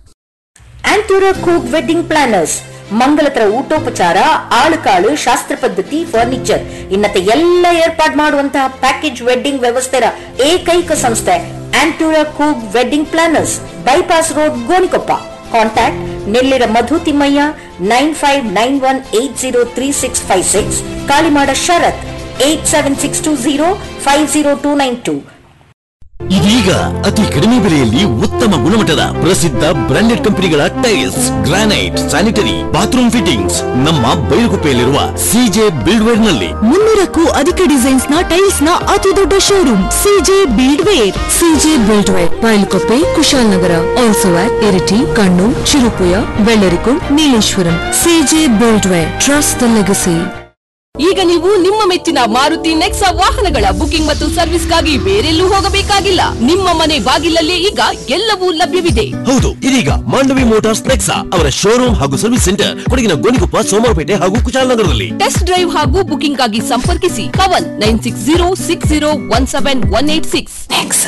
Aantoora ಕೂಕ್ ವೆಡ್ಡಿಂಗ್ ಪ್ಲಾನರ್ಸ್ ಮಂಗಲತರ ಊಟೋಪಚಾರ ಆಳುಕಾಳು ಶಾಸ್ತ್ರ ಪದ್ಧತಿ ಫರ್ನಿಚರ್ ಇನ್ನತೆ ಎಲ್ಲ ಏರ್ಪಾಡು ಮಾಡುವಂತಹ ಪ್ಯಾಕೇಜ್ ವೆಡ್ಡಿಂಗ್ ವ್ಯವಸ್ಥೆಯ ಏಕೈಕ ಸಂಸ್ಥೆ ಆಂಟೂರ ಕೂಗ್ wedding planners bypass road Gonikoppa contact Nellira Madhu Thimmaiah nine five nine one eight zero three six five six Kalimada Sharath eight seven six two zero five zero two nine two ಇದೀಗ ಅತಿ ಕಡಿಮೆ ಬೆಲೆಯಲ್ಲಿ ಉತ್ತಮ ಗುಣಮಟ್ಟದ ಪ್ರಸಿದ್ಧ ಬ್ರಾಂಡೆಡ್ ಕಂಪನಿಗಳ tiles granite sanitary bathroom fittings ನಮ್ಮ ಬೈಲುಗುಪ್ಪೆಯಲ್ಲಿರುವ ಸಿಜೆ ಬಿಲ್ಡ್ವೇರ್ ನಲ್ಲಿ ಮುನ್ನೂರಕ್ಕೂ ಅಧಿಕ ಡಿಸೈನ್ಸ್ ನ ಟೈಲ್ಸ್ ನ ಅತಿ ದೊಡ್ಡ showroom CJ buildware CJ buildware Bylakuppe Kushalnagar also at Iritty Kannur Cherupuzha Vellarikundu Nileshwaram CJ buildware trust the legacy ಈಗ ನೀವು ನಿಮ್ಮ ಮೆಚ್ಚಿನ ಮಾರುತಿ ನೆಕ್ಸಾ ವಾಹನಗಳ ಬುಕಿಂಗ್ ಮತ್ತು ಸರ್ವಿಸ್ಗಾಗಿ ಬೇರೆಲ್ಲೂ ಹೋಗಬೇಕಾಗಿಲ್ಲ ನಿಮ್ಮ ಮನೆ ಬಾಗಿಲಲ್ಲೇ ಈಗ ಎಲ್ಲವೂ ಲಭ್ಯವಿದೆ ಹೌದು ಇದೀಗ ಮಾಂಡವಿ ಮೋಟಾರ್ಸ್ ನೆಕ್ಸಾ ಅವರ ಶೋರೂಮ್ ಹಾಗೂ ಸರ್ವಿಸ್ ಸೆಂಟರ್ ಕೊಡಗಿನ ಗೋಣಿಕೊಪ್ಪ ಸೋಮವಾರಪೇಟೆ ಹಾಗೂ ಕುಶಾಲನಗರದಲ್ಲಿ ಟೆಸ್ಟ್ ಡ್ರೈವ್ ಹಾಗೂ ಬುಕಿಂಗ್ ಆಗಿ ಸಂಪರ್ಕಿಸಿ Pavan nine six zero six zero one seven one eight six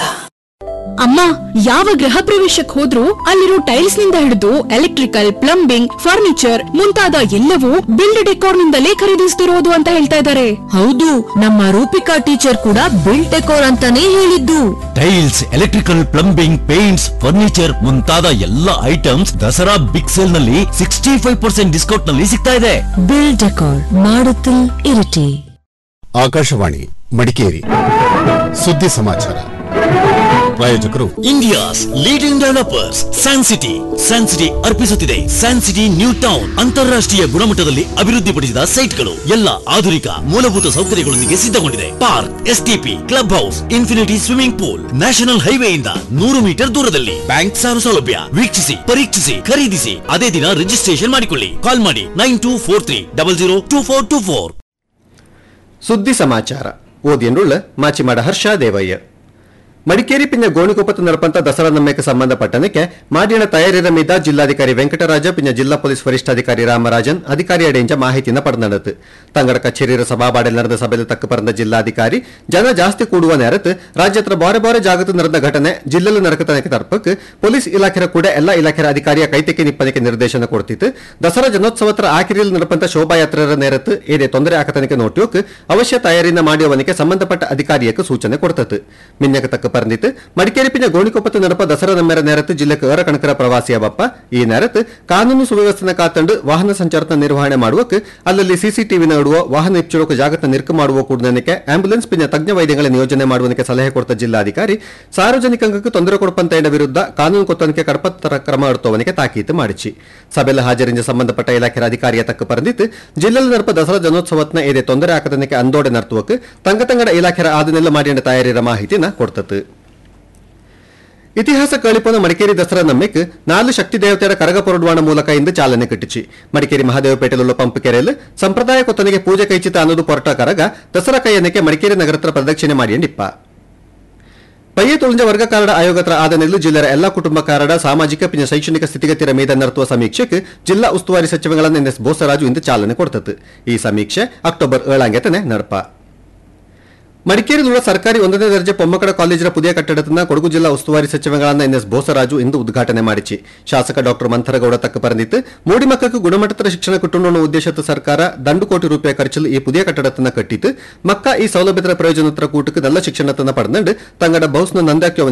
ಅಮ್ಮ ಯಾವ ಗೃಹ ಪ್ರವೇಶಕ್ಕೆ ಹೋದ್ರು ಅಲ್ಲಿರೋ ಟೈಲ್ಸ್ ನಿಂದ ಹಿಡಿದು ಎಲೆಕ್ಟ್ರಿಕಲ್ ಪ್ಲಂಬಿಂಗ್ ಫರ್ನಿಚರ್ ಮುಂತಾದ ಎಲ್ಲವೂ ಬಿಲ್ಡ್ ಡೆಕೋರ್ ನಿಂದಲೇ ಖರೀದಿಸ್ತಿರೋದು ಅಂತ ಹೇಳ್ತಾ ಇದ್ದಾರೆ ಹೌದು ನಮ್ಮ ರೂಪಿಕಾ ಟೀಚರ್ ಕೂಡ ಬಿಲ್ಡ್ ಡೆಕೋರ್ ಅಂತಾನೆ ಹೇಳಿದ್ದು tiles electrical plumbing paints furniture ಮುಂತಾದ ಎಲ್ಲ ಐಟಮ್ಸ್ ದಸರಾ ಬಿಗ್ ಸೇಲ್ ನಲ್ಲಿ ಸಿಕ್ಸ್ಟಿ ಫೈವ್ ಪರ್ಸೆಂಟ್ ಡಿಸ್ಕೌಂಟ್ ನಲ್ಲಿ ಸಿಗ್ತಾ ಇದೆ ಬಿಲ್ಡ್ ಡೆಕೋರ್ ಮಾಡುತ್ತಿಲ್ ಇರಿಟಿ ಆಕಾಶವಾಣಿ ಮಡಿಕೇರಿ ಸುದ್ದಿ ಸಮಾಚಾರ ಪ್ರಾಯೋಜಕರು India's leading developers san city san city ಅರ್ಪಿಸುತ್ತಿದೆ ಸ್ಯಾನ್ ಸಿಟಿ ನ್ಯೂ ಟೌನ್ ಅಂತಾರಾಷ್ಟ್ರೀಯ ಗುಣಮಟ್ಟದಲ್ಲಿ ಅಭಿವೃದ್ಧಿಪಡಿಸಿದ ಸೈಟ್ಗಳು ಎಲ್ಲ ಆಧುನಿಕ ಮೂಲಭೂತ ಸೌಕರ್ಯಗಳೊಂದಿಗೆ ಸಿದ್ಧಗೊಂಡಿದೆ park STP club house infinity swimming pool national ಹೈವೇಯಿಂದ ನೂರು ಮೀಟರ್ ದೂರದಲ್ಲಿ ಬ್ಯಾಂಕ್ ಸಾಲ ಸೌಲಭ್ಯ ವೀಕ್ಷಿಸಿ ಪರೀಕ್ಷಿಸಿ ಖರೀದಿಸಿ ಅದೇ ದಿನ ರಿಜಿಸ್ಟ್ರೇಷನ್ ಮಾಡಿಕೊಳ್ಳಿ ಕಾಲ್ ಮಾಡಿ nine two four three double zero two four two four ಸುದ್ದಿ ಸಮಾಚಾರ ಓದಿಯನ್ನುಳ್ಳ ಮಾಚಿಮಾಡ ಹರ್ಷ ದೇವಯ್ಯ ಮಡಿಕೇರಿ ಪಿನ್ನ ಗೋಣಿಕೊಪ್ಪತ್ತು ನಡಪಂತ ದಸರಾ ನಮ್ಮೆಗೆ ಸಂಬಂಧಪಟ್ಟನಕ್ಕೆ ಮಾಡಿನ ತಯಾರಿರ ಮೀದ ಜಿಲ್ಲಾಧಿಕಾರಿ ವೆಂಕಟರಾಜ ಪಿನ್ನ ಜಿಲ್ಲಾ ಪೊಲೀಸ್ ವರಿಷ್ಠಾಧಿಕಾರಿ ರಾಮರಾಜನ್ ಅಧಿಕಾರಿ ಅಡೆಂಜ ಮಾಹಿತಿಯನ್ನು ಪಡೆದನಡತು ತಂಗಡ ಕಚೇರಿಯ ಸಭಾಬಾಡೆ ನಡೆದ ಸಭೆಯಲ್ಲಿ ತಕ್ಕ ಪರಂದ ಜಿಲ್ಲಾಧಿಕಾರಿ ಜನ ಜಾಸ್ತಿ ಕೂಡುವ ನೇರತ್ತು ರಾಜ್ಯತ್ರ ಬಾರೆ ಬಾರೆ ಜಾಗತ್ತು ನಡೆದ ಘಟನೆ ಜಿಲ್ಲೆಲು ನರಕತನಕ್ಕೆ ತರ್ಪಕ್ ಪೊಲೀಸ್ ಇಲಾಖೆಯ ಕೂಡ ಎಲ್ಲ ಇಲಾಖೆಯ ಅಧಿಕಾರಿಯ ಕೈತೆಕ್ಕೆ ನಿಪ್ಪನಕ್ಕೆ ನಿರ್ದೇಶನ ಕೊಡ್ತಿತ್ತು ದಸರಾ ಜನೋತ್ಸವತ್ರ ಆಖರಿಯಲ್ಲಿ ನಡಪಂತ ಶೋಭಾಯಾತ್ರೆಯ ನೇರತ್ತು ಏದೇ ತೊಂದರೆ ಆಕತನಕ್ಕೆ ನೋಟ್ಯೋಕ್ ಅವಶ್ಯ ತಯಾರಿನ ಮಾಡುವವನಿಗೆ ಸಂಬಂಧಪಟ್ಟ ಅಧಿಕಾರಿಯಕ್ಕೆ ಸೂಚನೆ ಕೊಡ್ತತ್ತು ಮಿನ್ನಕ ತಕ್ಕ ಪರಂದಿತ್ತು ಮಡಿಕೇರಿ ಪಿನ ಗೋಣಿಕೊಪ್ಪತ್ತು ನಡಪ ದಸರಾ ನಮ್ಮೆರ ನೇರತ್ತು ಜಿಲ್ಲೆಗೆ ಏರ ಕಣಕರ ಪ್ರವಾಸಿಯ ಬಪ್ಪ ಈ ನೇರತ್ತು ಕಾನೂನು ಸುವ್ಯವಸ್ಥೆನ ಕಾತಂಡು ವಾಹನ ಸಂಚಾರದ ನಿರ್ವಹಣೆ ಮಾಡುವಕ್ಕೆ ಅಲ್ಲಲ್ಲಿ ಸಿಸಿಟಿವಿ ನಡುವ ವಾಹನ ಇಚ್ಚೋಕ ಜಾಗತ ನಿರ್ಕ ಮಾಡುವ ಕೂಡನಕ್ಕೆ ಆಂಬ್ಯುಲೆನ್ಸ್ ಪಿನ ತಜ್ಞ ವೈದ್ಯಗಳ ನಿಯೋಜನೆ ಮಾಡುವನಿಗೆ ಸಲಹೆ ಕೊಡ್ತ ಜಿಲ್ಲಾಧಿಕಾರಿ ಸಾರ್ವಜನಿಕಂಗಕ್ಕೆ ತೊಂದರೆ ಕೊಡಪಂತ ವಿರುದ್ಧ ಕಾನೂನು ಕೊತ್ತನಿಕೆ ಕಡಪತ್ತರ ಕ್ರಮ ಎಡುತ್ತವನಿಗೆ ತಾಕೀತು ಮಾಡಿಸಿ ಸಭೆಯಲ್ಲಿ ಹಾಜರಿಂದ ಸಂಬಂಧಪಟ್ಟ ಇಲಾಖೆಯ ಅಧಿಕಾರಿಯ ತಕ್ಕ ಪರಂದಿತ್ತು ಜಿಲ್ಲೆಯಲ್ಲಿ ನಡಪ ದಸರಾ ಜನೋತ್ಸವತ್ನ ಏದೇ ತೊಂದರೆ ಆಕದನಿಕೆ ಅಂದೋಡೆ ನರ್ತುವಕ್ಕೆ ತಂಗ ತಂಗಡ ಇಲಾಖೆಯ ಆದನೆಲ್ಲ ಮಾಡಿದ ತಯಾರಿರ ಮಾಹಿತಿನ ಕೊಡ್ತತ್ತು ಇತಿಹಾಸ ಕಳಿಪನ ಮಡಿಕೇರಿ ದಸರಾ ನಮ್ಮೆಕ್ ನಾಲ್ಕು ಶಕ್ತಿ ದೇವತೆಯರ ಕರಗ ಪೊರಡುವಾಣ ಮೂಲಕ ಇಂದು ಚಾಲನೆ ಕಟ್ಟಿಚಿ ಮಡಿಕೇರಿ ಮಹಾದೇವಪೇಟೆലുള്ള ಪಂಪ್ ಕೆರೆಯಲ್ಲಿ ಸಂಪ್ರದಾಯ ಕೊತ್ತನಿಗೆ ಪೂಜೆ ಕೈಚಿತ ಅನ್ನೋದು ಪೊರಟ ಕರಗ ದಸರಾ ಕೈಯನಕ್ಕೆ ಮಡಿಕೇರಿ ನಗರತ್ರ ಪ್ರದಕ್ಷಿಣೆ ಮಾಡಿಯಂಡಿಪ್ಪ ಪಯ್ಯ ತುಳಿಂಜ ವರ್ಗ ಕಾರಣ ಆಯೋಗತ್ರ ಆದನೆಲ್ಲು ಜಿಲ್ಲೆಯ ಎಲ್ಲಾ ಕುಟುಂಬ ಕಾರಣ ಸಾಮಾಜಿಕ ಪಿನ ಶೈಕ್ಷಣಿಕ ಸ್ಥಿತಿಗತಿರ ಮೀದ ನಡೆಸುವ ಸಮೀಕ್ಷೆಗೆ ಜಿಲ್ಲಾ ಉಸ್ತುವಾರಿ ಸಚಿವಗಳನ್ನು ಎನ್ ಎಸ್ ಬೋಸರಾಜು ಇಂದು ಚಾಲನೆ ಕೊಡ್ತತ್ತು ಈ ಸಮೀಕ್ಷೆ ಅಕ್ಟೋಬರ್ ಏಳಾಂಗೆತನೆ ನಡಪ ಮಡಿಕೇರಿಯಲ್ಲಿರುವ ಸರ್ಕಾರಿ ಒಂದನೇ ದರ್ಜೆ ಪೊಮ್ಮಕಡ ಕಾಲೇಜಿನ ಪುದಿಯ ಕಟ್ಟಡದನ್ನ ಕೊಡಗು ಜಿಲ್ಲಾ ಉಸ್ತುವಾರಿ ಸಚಿವಗಳಾದ ಎನ್ ಎಸ್ ಬೋಸರಾಜು ಇಂದು ಉದ್ಘಾಟನೆ ಮಾಡಿಚಿ ಶಾಸಕ ಡಾಕ್ಟರ್ ಮಂಥರಗೌಡ ತಕ್ಕ ಪರಂದಿತ್ತು ಮೂಡಿಮಕ್ಕಕ್ಕೆ ಗುಣಮಟ್ಟದ ಶಿಕ್ಷಣ ಕುಟ್ಟುಣ್ಣು ಉದ್ದೇಶದ ಸರ್ಕಾರ ದಂಡು ಕೋಟಿ ರೂಪಾಯಿ ಖರ್ಚಲ್ಲಿ ಈ ಪುದಿಯ ಕಟ್ಟಡತನ್ನ ಕಟ್ಟಿತ್ತು ಮಕ್ಕ ಈ ಸೌಲಭ್ಯದ ಪ್ರಯೋಜನತ್ರ ಕೂಟಕ್ಕೆ ನಲ್ಲ ಶಿಕ್ಷಣತನ್ನ ಪಡೆದಂಡು ತಂಗಡ ಬೌಸ್ನ ನಂದಾಕ್ಯ